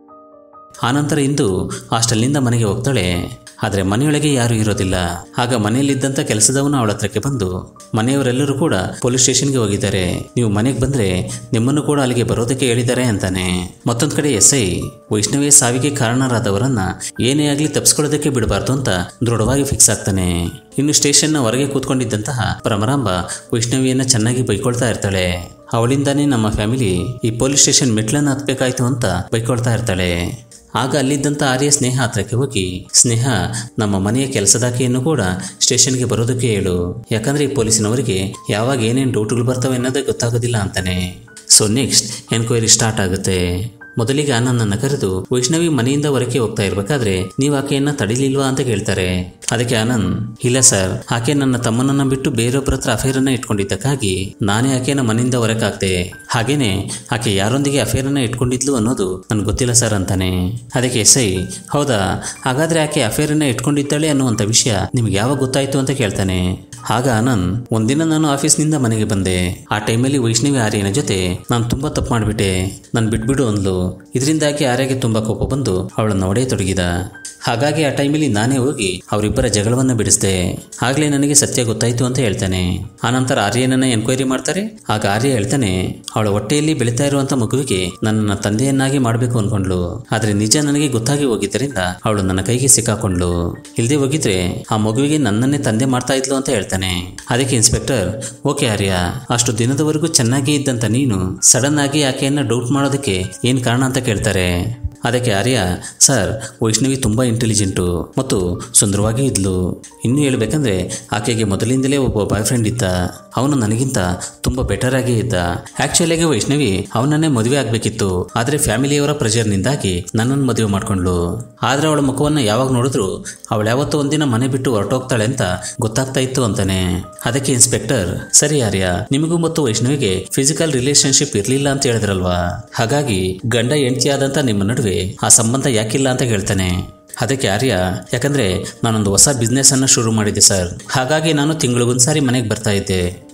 ಆನಂತರ ಇಂದು ಹಾಸ್ಟೆಲ್ನಿಂದ ಮನೆಗೆ ಹೋಗ್ತಾಳೆ ಆದರೆ ಮನೆಯೊಳಗೆ ಯಾರೂ ಇರೋದಿಲ್ಲ ಆಗ ಮನೆಯಲ್ಲಿದ್ದಂಥ ಕೆಲಸದವನು ಅವಳ ಹತ್ರಕ್ಕೆ ಬಂದು ಮನೆಯವರೆಲ್ಲರೂ ಕೂಡ ಪೊಲೀಸ್ ಸ್ಟೇಷನ್ಗೆ ಹೋಗಿದ್ದಾರೆ ನೀವು ಮನೆಗೆ ಬಂದ್ರೆ ನಿಮ್ಮನ್ನು ಕೂಡ ಅಲ್ಲಿಗೆ ಬರೋದಕ್ಕೆ ಹೇಳಿದ್ದಾರೆ ಅಂತಾನೆ ಮತ್ತೊಂದು ಕಡೆ ಎಸ್ ಐ ವೈಷ್ಣವಿಯ ಸಾವಿಗೆ ಕಾರಣರಾದವರನ್ನ ಏನೇ ಆಗಲಿ ತಪ್ಪಿಸ್ಕೊಳ್ಳೋದಕ್ಕೆ ಬಿಡಬಾರ್ದು ಅಂತ ದೃಢವಾಗಿ ಫಿಕ್ಸ್ ಆಗ್ತಾನೆ ಇನ್ನು ಸ್ಟೇಷನ್ನ ಹೊರಗೆ ಕೂತ್ಕೊಂಡಿದ್ದಂತಹ ಭ್ರಮರಾಂಬ ವೈಷ್ಣವಿಯನ್ನ ಚೆನ್ನಾಗಿ ಬೈಕೊಳ್ತಾ ಇರ್ತಾಳೆ ಅವಳಿಂದಾನೇ ನಮ್ಮ ಫ್ಯಾಮಿಲಿ ಈ ಪೊಲೀಸ್ ಸ್ಟೇಷನ್ ಮೆಟ್ಲನ್ನು ಹತ್ಬೇಕಾಯ್ತು ಅಂತ ಬೈಕೊಳ್ತಾ ಇರ್ತಾಳೆ ಆಗ ಅಲ್ಲಿದ್ದಂಥ ಆರ್ಯ ಸ್ನೇಹ ಹತ್ರಕ್ಕೆ ಹೋಗಿ ಸ್ನೇಹ ನಮ್ಮ ಮನೆಯ ಕೆಲಸದಾಕೆಯನ್ನು ಕೂಡ ಸ್ಟೇಷನ್ಗೆ ಬರೋದಕ್ಕೆ ಹೇಳು ಯಾಕಂದ್ರೆ ಈ ಪೊಲೀಸಿನವರಿಗೆ ಯಾವಾಗ ಏನೇನು ಡೌಟ್ಗಳು ಬರ್ತವೆ ಅನ್ನೋದೇ ಗೊತ್ತಾಗೋದಿಲ್ಲ ಅಂತಾನೆ ಸೊ ನೆಕ್ಸ್ಟ್ ಎನ್ಕ್ವೈರಿ ಸ್ಟಾರ್ಟ್ ಆಗುತ್ತೆ ಮೊದಲಿಗೆ ಆನಂದನ್ನ ಕರೆದು ವೈಷ್ಣವಿ ಮನೆಯಿಂದ ಹೊರಕ್ಕೆ ಹೋಗ್ತಾ ಇರ್ಬೇಕಾದ್ರೆ ನೀವು ಆಕೆಯನ್ನ ತಡಿಲಿಲ್ವಾ ಅಂತ ಕೇಳ್ತಾರೆ ಅದಕ್ಕೆ ಆನಂದ್ ಇಲ್ಲ ಸರ್ ಆಕೆ ನನ್ನ ತಮ್ಮನನ್ನ ಬಿಟ್ಟು ಬೇರೊಬ್ಬರ ಹತ್ರ ಅಫೇರನ್ನ ಇಟ್ಕೊಂಡಿದ್ದಕ್ಕಾಗಿ ನಾನೇ ಆಕೆಯನ್ನ ಮನೆಯಿಂದ ಹೊರಕಾಗ್ದೆ ಹಾಗೇನೆ ಆಕೆ ಯಾರೊಂದಿಗೆ ಅಫೇರನ್ನ ಇಟ್ಕೊಂಡಿದ್ಲು ಅನ್ನೋದು ನನ್ಗೆ ಗೊತ್ತಿಲ್ಲ ಸರ್ ಅಂತಾನೆ ಅದಕ್ಕೆ ಎಸ್ ಐ ಹೌದಾ ಹಾಗಾದ್ರೆ ಆಕೆ ಅಫೇರನ್ನ ಇಟ್ಕೊಂಡಿದ್ದಾಳೆ ಅನ್ನುವಂಥ ವಿಷಯ ನಿಮ್ಗೆ ಯಾವಾಗ ಗೊತ್ತಾಯ್ತು ಅಂತ ಕೇಳ್ತಾನೆ ಆಗ ಆನಂದ್ ಒಂದಿನ ನಾನು ಆಫೀಸ್ನಿಂದ ಮನೆಗೆ ಬಂದೆ ಆ ಟೈಮಲ್ಲಿ ವೈಷ್ಣವಿ ಆರ್ಯನ ಜೊತೆ ನಾನು ತುಂಬಾ ತಪ್ಪು ಮಾಡಿಬಿಟ್ಟೆ ನಾನು ಬಿಟ್ಬಿಡು ಅಂದ್ಲು ಇದರಿಂದಾಗಿ ಆರ್ಯಗೆ ತುಂಬಾ ಕೋಪ ಬಂದು ಅವಳನ್ನು ಹೊಡೆಯತೊಡಗಿದ ಹಾಗಾಗಿ ಆ ಟೈಮಲ್ಲಿ ನಾನೇ ಹೋಗಿ ಅವರಿಬ್ಬರ ಜಗಳವನ್ನ ಬಿಡಿಸ್ದೆ ಆಗ್ಲೇ ನನಗೆ ಸತ್ಯ ಗೊತ್ತಾಯ್ತು ಅಂತ ಹೇಳ್ತಾನೆ ಆನಂತರ ಆರ್ಯನನ್ನ ಎನ್ಕ್ವೈರಿ ಮಾಡ್ತಾರೆ ಆಗ ಆರ್ಯ ಹೇಳ್ತಾನೆ ಅವಳ ಹೊಟ್ಟೆಯಲ್ಲಿ ಬೆಳೀತಾ ಇರುವಂತ ಮಗುವಿಗೆ ನನ್ನನ್ನ ತಂದೆಯನ್ನಾಗಿ ಮಾಡಬೇಕು ಅನ್ಕೊಂಡ್ಲು ಆದ್ರೆ ನಿಜ ನನಗೆ ಗೊತ್ತಾಗಿ ಹೋಗಿದ್ದರಿಂದ ಅವಳು ನನ್ನ ಕೈಗೆ ಸಿಕ್ಕಾಕೊಂಡ್ಲು ಇಲ್ದೇ ಹೋಗಿದ್ರೆ ಆ ಮಗುವಿಗೆ ನನ್ನನ್ನೇ ತಂದೆ ಮಾಡ್ತಾ ಇದ್ಲು ಅಂತ ಹೇಳ್ತಾನೆ ಅದಕ್ಕೆ ಇನ್ಸ್ಪೆಕ್ಟರ್ ಓಕೆ ಆರ್ಯ ಅಷ್ಟು ದಿನದವರೆಗೂ ಚೆನ್ನಾಗಿ ಇದ್ದಂತ ನೀನು ಸಡನ್ ಆಗಿ ಆಕೆಯನ್ನ ಡೌಟ್ ಮಾಡೋದಕ್ಕೆ ಏನ್ ಕಾರಣ ಅಂತ ಕೇಳ್ತಾರೆ ಅದಕ್ಕೆ ಆರ್ಯ ಸರ್ ವೈಷ್ಣವಿ ತುಂಬ ಇಂಟೆಲಿಜೆಂಟು ಮತ್ತು ಸುಂದರವಾಗಿ ಇದ್ಲು ಇನ್ನೂ ಹೇಳ್ಬೇಕಂದ್ರೆ ಆಕೆಗೆ ಮೊದಲಿಂದಲೇ ಒಬ್ಬ ಬಾಯ್ ಫ್ರೆಂಡ್ ಇದ್ದ ಅವನು ನನಗಿಂತ ತುಂಬ ಬೆಟರ್ ಆಗೇ ಇದ್ದ ಆಕ್ಚುಲಿಯಾಗಿ ವೈಷ್ಣವಿ ಅವನನ್ನೇ ಮದುವೆ ಆಗಬೇಕಿತ್ತು ಆದರೆ ಫ್ಯಾಮಿಲಿಯವರ ಪ್ರೆಷರ್ನಿಂದಾಗಿ ನನ್ನನ್ನು ಮದುವೆ ಮಾಡ್ಕೊಂಡ್ಲು ಆದ್ರೆ ಅವಳ ಮುಖವನ್ನು ಯಾವಾಗ ನೋಡಿದ್ರು ಅವಳು ಯಾವತ್ತೋ ಒಂದಿನ ಮನೆ ಬಿಟ್ಟು ಹೊರಟೋಗ್ತಾಳೆ ಅಂತ ಗೊತ್ತಾಗ್ತಾ ಇತ್ತು ಅಂತಾನೆ ಅದಕ್ಕೆ ಇನ್ಸ್ಪೆಕ್ಟರ್ ಸರಿ ಆರ್ಯ ನಿಮಗೂ ಮತ್ತು ವೈಷ್ಣವಿಗೆ ಫಿಸಿಕಲ್ ರಿಲೇಶನ್ಶಿಪ್ ಇರಲಿಲ್ಲ ಅಂತ ಹೇಳಿದ್ರಲ್ವಾ ಹಾಗಾಗಿ ಗಂಡ ಹೆಂಡತಿಯಾದಂಥ ನಿಮ್ಮ ನಡುವೆ ಆ ಸಂಬಂಧ ಯಾಕಿಲ್ಲ ಅಂತ ಹೇಳ್ತಾನೆ ಅದಕ್ಕೆ ಆರ್ಯ ಯಾಕಂದ್ರೆ ನಾನೊಂದು ಹೊಸ ಬಿಸ್ನೆಸ್ ಅನ್ನ ಶುರು ಮಾಡಿದ್ದೆ ಸರ್ ಹಾಗಾಗಿ ನಾನು ತಿಂಗಳಿಗೊಂದ್ಸಾರಿ ಮನೆಗೆ ಬರ್ತಾ ಇದ್ದೆ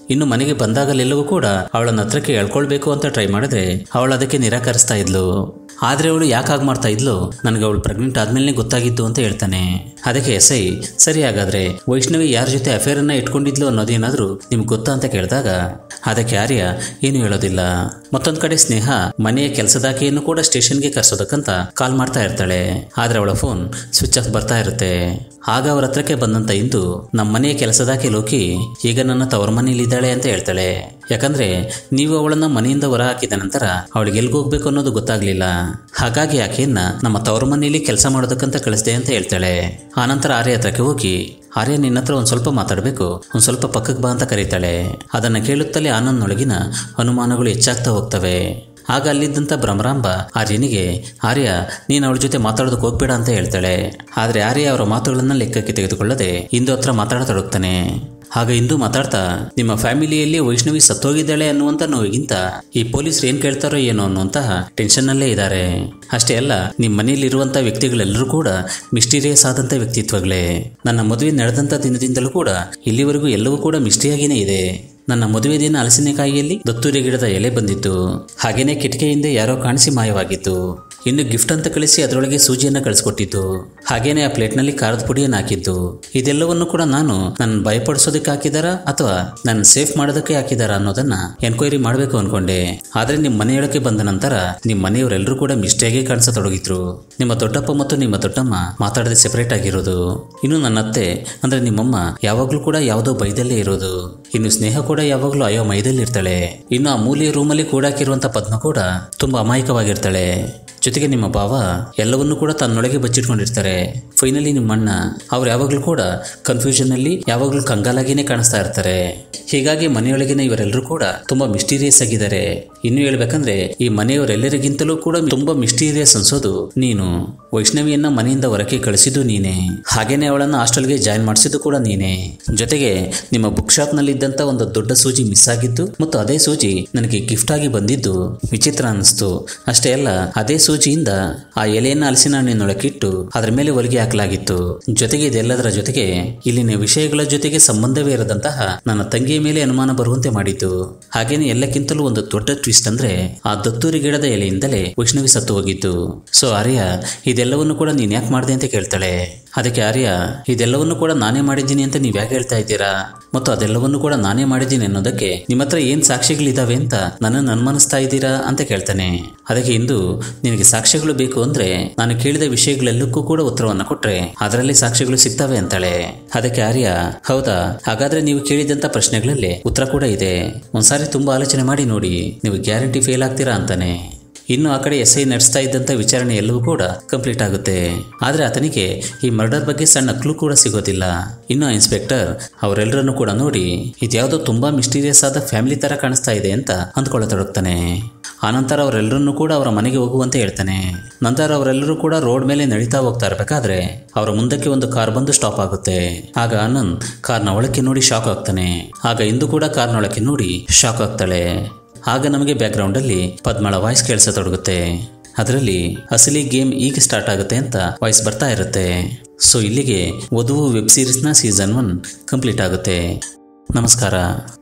ಇನ್ನು ಮನೆಗೆ ಬಂದಾಗಲೆಲ್ಲವೂ ಕೂಡ ಅವಳನ್ನ ಹತ್ರಕ್ಕೆ ಎಳ್ಕೊಳ್ಬೇಕು ಅಂತ ಟ್ರೈ ಮಾಡಿದ್ರೆ ಅವಳು ಅದಕ್ಕೆ ನಿರಾಕರಿಸ್ತಾ ಇದ್ಲು ಆದ್ರೆ ಅವಳು ಯಾಕೆ ಹಾಗೆ ಮಾಡ್ತಾ ಇದ್ಲು ನನಗೆ ಅವಳು ಪ್ರೆಗ್ನೆಂಟ್ ಆದ್ಮೇಲೆ ಗೊತ್ತಾಗಿದ್ದು ಅಂತ ಹೇಳ್ತಾನೆ ಅದಕ್ಕೆ ಎಸ್ ಐ ಸರಿ ಹಾಗಾದ್ರೆ ವೈಷ್ಣವಿ ಯಾರ ಜೊತೆ ಅಫೇರ್ ಅನ್ನ ಇಟ್ಕೊಂಡಿದ್ಲು ಅನ್ನೋದೇನಾದ್ರೂ ನಿಮ್ಗೆ ಗೊತ್ತಾ ಅಂತ ಕೇಳಿದಾಗ ಅದಕ್ಕೆ ಆರ್ಯ ಏನು ಹೇಳೋದಿಲ್ಲ ಮತ್ತೊಂದ್ ಕಡೆ ಸ್ನೇಹ ಮನೆಯ ಕೆಲಸದಾಕೆಯನ್ನು ಕೂಡ ಸ್ಟೇಷನ್ಗೆ ಕರ್ಸೋದಕ್ಕಂತ ಕಾಲ್ ಮಾಡ್ತಾ ಇರ್ತಾಳೆ ಆದ್ರೆ ಅವಳ ಫೋನ್ ಸ್ವಿಚ್ ಆಫ್ ಬರ್ತಾ ಇರುತ್ತೆ ಆಗ ಅವ್ರ ಹತ್ರಕ್ಕೆ ಬಂದಂತ ಇಂದು ನಮ್ಮ ಮನೆಯ ಕೆಲಸದಾಕೆ ಲೋಕಿ ಈಗ ನನ್ನ ತವರ ಮನೇಲಿದ್ದಾಳೆ ಅಂತ ಹೇಳ್ತಾಳೆ ಯಾಕಂದ್ರೆ ನೀವು ಅವಳನ್ನ ಮನೆಯಿಂದ ಹೊರ ಹಾಕಿದ ನಂತರ ಅವಳಿಗೆ ಎಲ್ಗೆ ಹೋಗ್ಬೇಕು ಅನ್ನೋದು ಗೊತ್ತಾಗ್ಲಿಲ್ಲ ಹಾಗಾಗಿ ಆಕೆಯನ್ನ ನಮ್ಮ ತವರ ಮನೆಯಲ್ಲಿ ಕೆಲಸ ಮಾಡೋದಕ್ಕಂತ ಕಳಿಸ್ದೆ ಅಂತ ಹೇಳ್ತಾಳೆ ಆನಂತರ ಆರ್ಯ ಹತ್ರಕ್ಕೆ ಹೋಗಿ ಆರ್ಯ ನಿನ್ನ ಹತ್ರ ಒಂದು ಸ್ವಲ್ಪ ಮಾತಾಡಬೇಕು ಒಂದು ಸ್ವಲ್ಪ ಪಕ್ಕಕ್ಕೆ ಬಾ ಅಂತ ಕರೀತಾಳೆ ಅದನ್ನ ಕೇಳುತ್ತಲೇ ಆನಂದ್ನೊಳಗಿನ ಅನುಮಾನಗಳು ಹೆಚ್ಚಾಗ್ತಾ ಹೋಗ್ತವೆ ಆಗ ಅಲ್ಲಿದ್ದಂಥ ಭ್ರಮರಾಂಬ ಆರ್ಯನಿಗೆ ಆರ್ಯ ನೀನು ಅವಳ ಜೊತೆ ಮಾತಾಡೋದಕ್ಕೆ ಹೋಗ್ಬೇಡ ಅಂತ ಹೇಳ್ತಾಳೆ ಆದರೆ ಆರ್ಯ ಅವರ ಮಾತುಗಳನ್ನ ಲೆಕ್ಕಕ್ಕೆ ತೆಗೆದುಕೊಳ್ಳದೆ ಇಂದು ಹತ್ರ ಮಾತಾಡತೊಡಗ್ತಾನೆ ಆಗ ಇಂದು ಮಾತಾಡ್ತಾ ನಿಮ್ಮ ಫ್ಯಾಮಿಲಿಯಲ್ಲಿ ವೈಷ್ಣವಿ ಸತ್ತೋಗಿದ್ದಾಳೆ ಅನ್ನುವಂಥ ನೋವಿಗಿಂತ ಈ ಪೊಲೀಸರು ಏನ್ ಕೇಳ್ತಾರೋ ಏನೋ ಅನ್ನುವಂತಹ ಟೆನ್ಷನ್ನಲ್ಲೇ ಇದ್ದಾರೆ ಅಷ್ಟೇ ಅಲ್ಲ ನಿಮ್ಮ ಮನೆಯಲ್ಲಿರುವಂಥ ವ್ಯಕ್ತಿಗಳೆಲ್ಲರೂ ಕೂಡ ಮಿಸ್ಟೀರಿಯಸ್ ಆದಂಥ ವ್ಯಕ್ತಿತ್ವಗಳೇ ನನ್ನ ಮದುವೆ ನಡೆದಂಥ ದಿನದಿಂದಲೂ ಕೂಡ ಇಲ್ಲಿವರೆಗೂ ಎಲ್ಲವೂ ಕೂಡ ಮಿಸ್ಟಿಯಾಗಿನೇ ಇದೆ ನನ್ನ ಮದುವೆ ದಿನ ಹಲಸಿನಕಾಯಿಯಲ್ಲಿ ದತ್ತೂರಿ ಗಿಡದ ಎಲೆ ಬಂದಿತ್ತು ಹಾಗೇನೆ ಕಿಟಕಿಯಿಂದ ಯಾರೋ ಕಾಣಿಸಿ ಮಾಯವಾಗಿತ್ತು ಇನ್ನು ಗಿಫ್ಟ್ ಅಂತ ಕಳಿಸಿ ಅದರೊಳಗೆ ಸೂಜಿಯನ್ನ ಕಳಿಸ್ಕೊಟ್ಟಿದ್ದು ಹಾಗೇನೆ ಆ ಪ್ಲೇಟ್ನಲ್ಲಿ ಖಾರದ ಪುಡಿಯನ್ನು ಹಾಕಿದ್ದು ಇದೆಲ್ಲವನ್ನು ಕೂಡ ನಾನು ನನ್ನ ಭಯಪಡಿಸೋದಕ್ಕೆ ಹಾಕಿದಾರಾ ಅಥವಾ ನನ್ನ ಸೇಫ್ ಮಾಡೋದಕ್ಕೆ ಹಾಕಿದಾರಾ ಅನ್ನೋದನ್ನ ಎನ್ಕ್ವೈರಿ ಮಾಡಬೇಕು ಅನ್ಕೊಂಡೆ ಆದ್ರೆ ನಿಮ್ಮ ಮನೆಯೊಳಗೆ ಬಂದ ನಂತರ ನಿಮ್ಮ ಮನೆಯವರೆಲ್ಲರೂ ಕೂಡ ಮಿಸ್ಟೇಗೆ ಕಾಣಿಸತೊಡಗಿದ್ರು ನಿಮ್ಮ ದೊಡ್ಡಪ್ಪ ಮತ್ತು ನಿಮ್ಮ ದೊಡ್ಡಮ್ಮ ಮಾತಾಡದೆ ಸೆಪರೇಟ್ ಆಗಿರೋದು ಇನ್ನು ನನ್ನ ಅತ್ತೆ ಅಂದ್ರೆ ನಿಮ್ಮಮ್ಮ ಯಾವಾಗಲೂ ಕೂಡ ಯಾವುದೋ ಭಯದಲ್ಲೇ ಇರೋದು ಇನ್ನು ಸ್ನೇಹ ಕೂಡ ಯಾವಾಗಲೂ ಅಯೋ ಮೈದಲ್ಲಿ ಇರ್ತಾಳೆ ಇನ್ನು ಆ ಮೂಲೆಯ ರೂಮಲ್ಲಿ ಕೂಡಾಕಿರುವಂತ ಪದ್ಮ ಕೂಡ ತುಂಬಾ ಅಮಾಯಕವಾಗಿರ್ತಾಳೆ ಜೊತೆಗೆ ನಿಮ್ಮ ಭಾವ ಎಲ್ಲವನ್ನೂ ಕೂಡ ತನ್ನೊಳಗೆ ಬಚ್ಚಿಟ್ಕೊಂಡಿರ್ತಾರೆ ಫೈನಲಿ ನಿಮ್ಮ ಅಣ್ಣ ಅವ್ರು ಯಾವಾಗಲೂ ಕೂಡ ಕನ್ಫ್ಯೂಷನ್ ಅಲ್ಲಿ ಯಾವಾಗಲೂ ಕಂಗಾಲಾಗಿನೇ ಕಾಣಿಸ್ತಾ ಇರ್ತಾರೆ ಹೀಗಾಗಿ ಮನೆಯೊಳಗಿನ ಇವರೆಲ್ಲರೂ ಕೂಡ ತುಂಬಾ ಮಿಸ್ಟೀರಿಯಸ್ ಆಗಿದ್ದಾರೆ ಇನ್ನು ಹೇಳ್ಬೇಕಂದ್ರೆ ಈ ಮನೆಯವರೆಲ್ಲರಿಗಿಂತಲೂ ಕೂಡ ತುಂಬಾ ಮಿಸ್ಟೀರಿಯಸ್ ಅನ್ಸೋದು ನೀನು ವೈಷ್ಣವಿಯನ್ನ ಮನೆಯಿಂದ ಹೊರಕ್ಕೆ ಕಳಿಸಿದ್ದು ನೀನೇ ಹಾಗೇನೆ ಅವಳನ್ನ ಹಾಸ್ಟೆಲ್ಗೆ ಜಾಯಿನ್ ಮಾಡಿಸಿದ್ದು ಕೂಡ ನೀನೇ ಜೊತೆಗೆ ನಿಮ್ಮ ಬುಕ್ ಶಾಪ್ ನಲ್ಲಿ ಇದ್ದಂತ ಒಂದು ದೊಡ್ಡ ಸೂಜಿ ಮಿಸ್ ಆಗಿದ್ದು ಮತ್ತು ಅದೇ ಸೂಜಿ ನನಗೆ ಗಿಫ್ಟ್ ಆಗಿ ಬಂದಿದ್ದು ವಿಚಿತ್ರ ಅನಿಸ್ತು ಅಷ್ಟೇ ಅಲ್ಲ ಅದೇ ಸೂಜಿಯಿಂದ ಆ ಎಲೆಯನ್ನ ಹಲಸಿನ ಹಣ್ಣಿನೊಳಗಿಟ್ಟು ಅದರ ಮೇಲೆ ಹೊಲಿಗೆ ಹಾಕಲಾಗಿತ್ತು ಜೊತೆಗೆ ಇದೆಲ್ಲದರ ಜೊತೆಗೆ ಇಲ್ಲಿನ ವಿಷಯಗಳ ಜೊತೆಗೆ ಸಂಬಂಧವೇ ಇರದಂತಹ ನನ್ನ ತಂಗಿಯ ಮೇಲೆ ಅನುಮಾನ ಬರುವಂತೆ ಮಾಡಿತು ಹಾಗೇನೆ ಎಲ್ಲಕ್ಕಿಂತಲೂ ಒಂದು ದೊಡ್ಡ ಟ್ವಿಸ್ಟ್ ಅಂದ್ರೆ ಆ ದತ್ತೂರಿ ಗಿಡದ ಎಲೆಯಿಂದಲೇ ವೈಷ್ಣವಿ ಸತ್ತು ಹೋಗಿತ್ತು ಸೊ ಆರ್ಯ ಇದೆಲ್ಲವನ್ನು ಕೂಡ ನೀನ್ ಯಾಕೆ ಮಾಡಿದೆ ಅಂತ ಕೇಳ್ತಾಳೆ ಅದಕ್ಕೆ ಆರ್ಯ ಇದೆಲ್ಲವನ್ನು ಕೂಡ ನಾನೇ ಮಾಡಿದ್ದೀನಿ ಅಂತ ನೀವ್ ಯಾಕೆ ಹೇಳ್ತಾ ಇದ್ದೀರಾ ಮತ್ತು ಅದೆಲ್ಲವನ್ನು ಕೂಡ ನಾನೇ ಮಾಡಿದ್ದೀನಿ ಅನ್ನೋದಕ್ಕೆ ನಿಮ್ಮ ಹತ್ರ ಏನ್ ಸಾಕ್ಷ್ಯಗಳಿದಾವೆ ಅಂತ ನನ್ನನ್ನು ಅನುಮಾನಿಸ್ತಾ ಇದ್ದೀರಾ ಅಂತ ಕೇಳ್ತಾನೆ ಅದಕ್ಕೆ ಇಂದು ನಿನಗೆ ಸಾಕ್ಷ್ಯಗಳು ಬೇಕು ಅಂದ್ರೆ ನಾನು ಕೇಳಿದ ವಿಷಯಗಳೆಲ್ಲಕ್ಕೂ ಕೂಡ ಉತ್ತರವನ್ನ ಕೊಟ್ರೆ ಅದರಲ್ಲಿ ಸಾಕ್ಷ್ಯಗಳು ಸಿಗ್ತವೆ ಅಂತಾಳೆ ಅದಕ್ಕೆ ಆರ್ಯ ಹೌದಾ ಹಾಗಾದ್ರೆ ನೀವು ಕೇಳಿದಂತ ಪ್ರಶ್ನೆಗಳಲ್ಲಿ ಉತ್ತರ ಕೂಡ ಇದೆ ಒಂದ್ಸಾರಿ ತುಂಬಾ ಆಲೋಚನೆ ಮಾಡಿ ನೋಡಿ ನೀವು ಗ್ಯಾರಂಟಿ ಫೇಲ್ ಆಗ್ತೀರಾ ಅಂತಾನೆ ಇನ್ನು ಆ ಕಡೆ ಎಸ್ ಐ ನಡೆಸ್ತಾ ಇದ್ದಂಥ ವಿಚಾರಣೆ ಎಲ್ಲವೂ ಕೂಡ ಕಂಪ್ಲೀಟ್ ಆಗುತ್ತೆ ಆದರೆ ಆತನಿಗೆ ಈ ಮರ್ಡರ್ ಬಗ್ಗೆ ಸಣ್ಣ ಕ್ಲೂ ಕೂಡ ಸಿಗೋದಿಲ್ಲ ಇನ್ನು ಆ ಇನ್ಸ್ಪೆಕ್ಟರ್ ಅವರೆಲ್ಲರನ್ನು ಕೂಡ ನೋಡಿ ಇದ್ಯಾವುದೋ ತುಂಬಾ ಮಿಸ್ಟೀರಿಯಸ್ ಆದ ಫ್ಯಾಮಿಲಿ ತರ ಕಾಣಿಸ್ತಾ ಇದೆ ಅಂತ ಅಂದ್ಕೊಳ್ಳತೊಡಗ್ತಾನೆ ಆನಂತರ ಅವರೆಲ್ಲರನ್ನೂ ಕೂಡ ಅವರ ಮನೆಗೆ ಹೋಗುವಂತೆ ಹೇಳ್ತಾನೆ ನಂತರ ಅವರೆಲ್ಲರೂ ಕೂಡ ರೋಡ್ ಮೇಲೆ ನಡೀತಾ ಹೋಗ್ತಾ ಇರಬೇಕಾದ್ರೆ ಅವರ ಮುಂದಕ್ಕೆ ಒಂದು ಕಾರ್ ಬಂದು ಸ್ಟಾಪ್ ಆಗುತ್ತೆ ಆಗ ಆನಂದ್ ಕಾರ್ನ ಒಳಕ್ಕೆ ನೋಡಿ ಶಾಕ್ ಆಗ್ತಾನೆ ಆಗ ಇಂದು ಕೂಡ ಕಾರ್ನ ಒಳಕ್ಕೆ ನೋಡಿ ಶಾಕ್ ಆಗ್ತಾಳೆ ಆಗ ನಮಗೆ ಬ್ಯಾಕ್ಗ್ರೌಂಡ್ ಅಲ್ಲಿ ಪದ್ಮಳ ವಾಯ್ಸ್ ಕೇಳಿಸತೊಡಗುತ್ತೆ ಅದರಲ್ಲಿ ಅಸಲಿ ಗೇಮ್ ಈಗ ಸ್ಟಾರ್ಟ್ ಆಗುತ್ತೆ ಅಂತ ವಾಯ್ಸ್ ಬರ್ತಾ ಇರುತ್ತೆ ಸೊ ಇಲ್ಲಿಗೆ ವಧುವು ವೆಬ್ ಸೀರೀಸ್ನ ಸೀಸನ್ ಒನ್ ಕಂಪ್ಲೀಟ್ ಆಗುತ್ತೆ ನಮಸ್ಕಾರ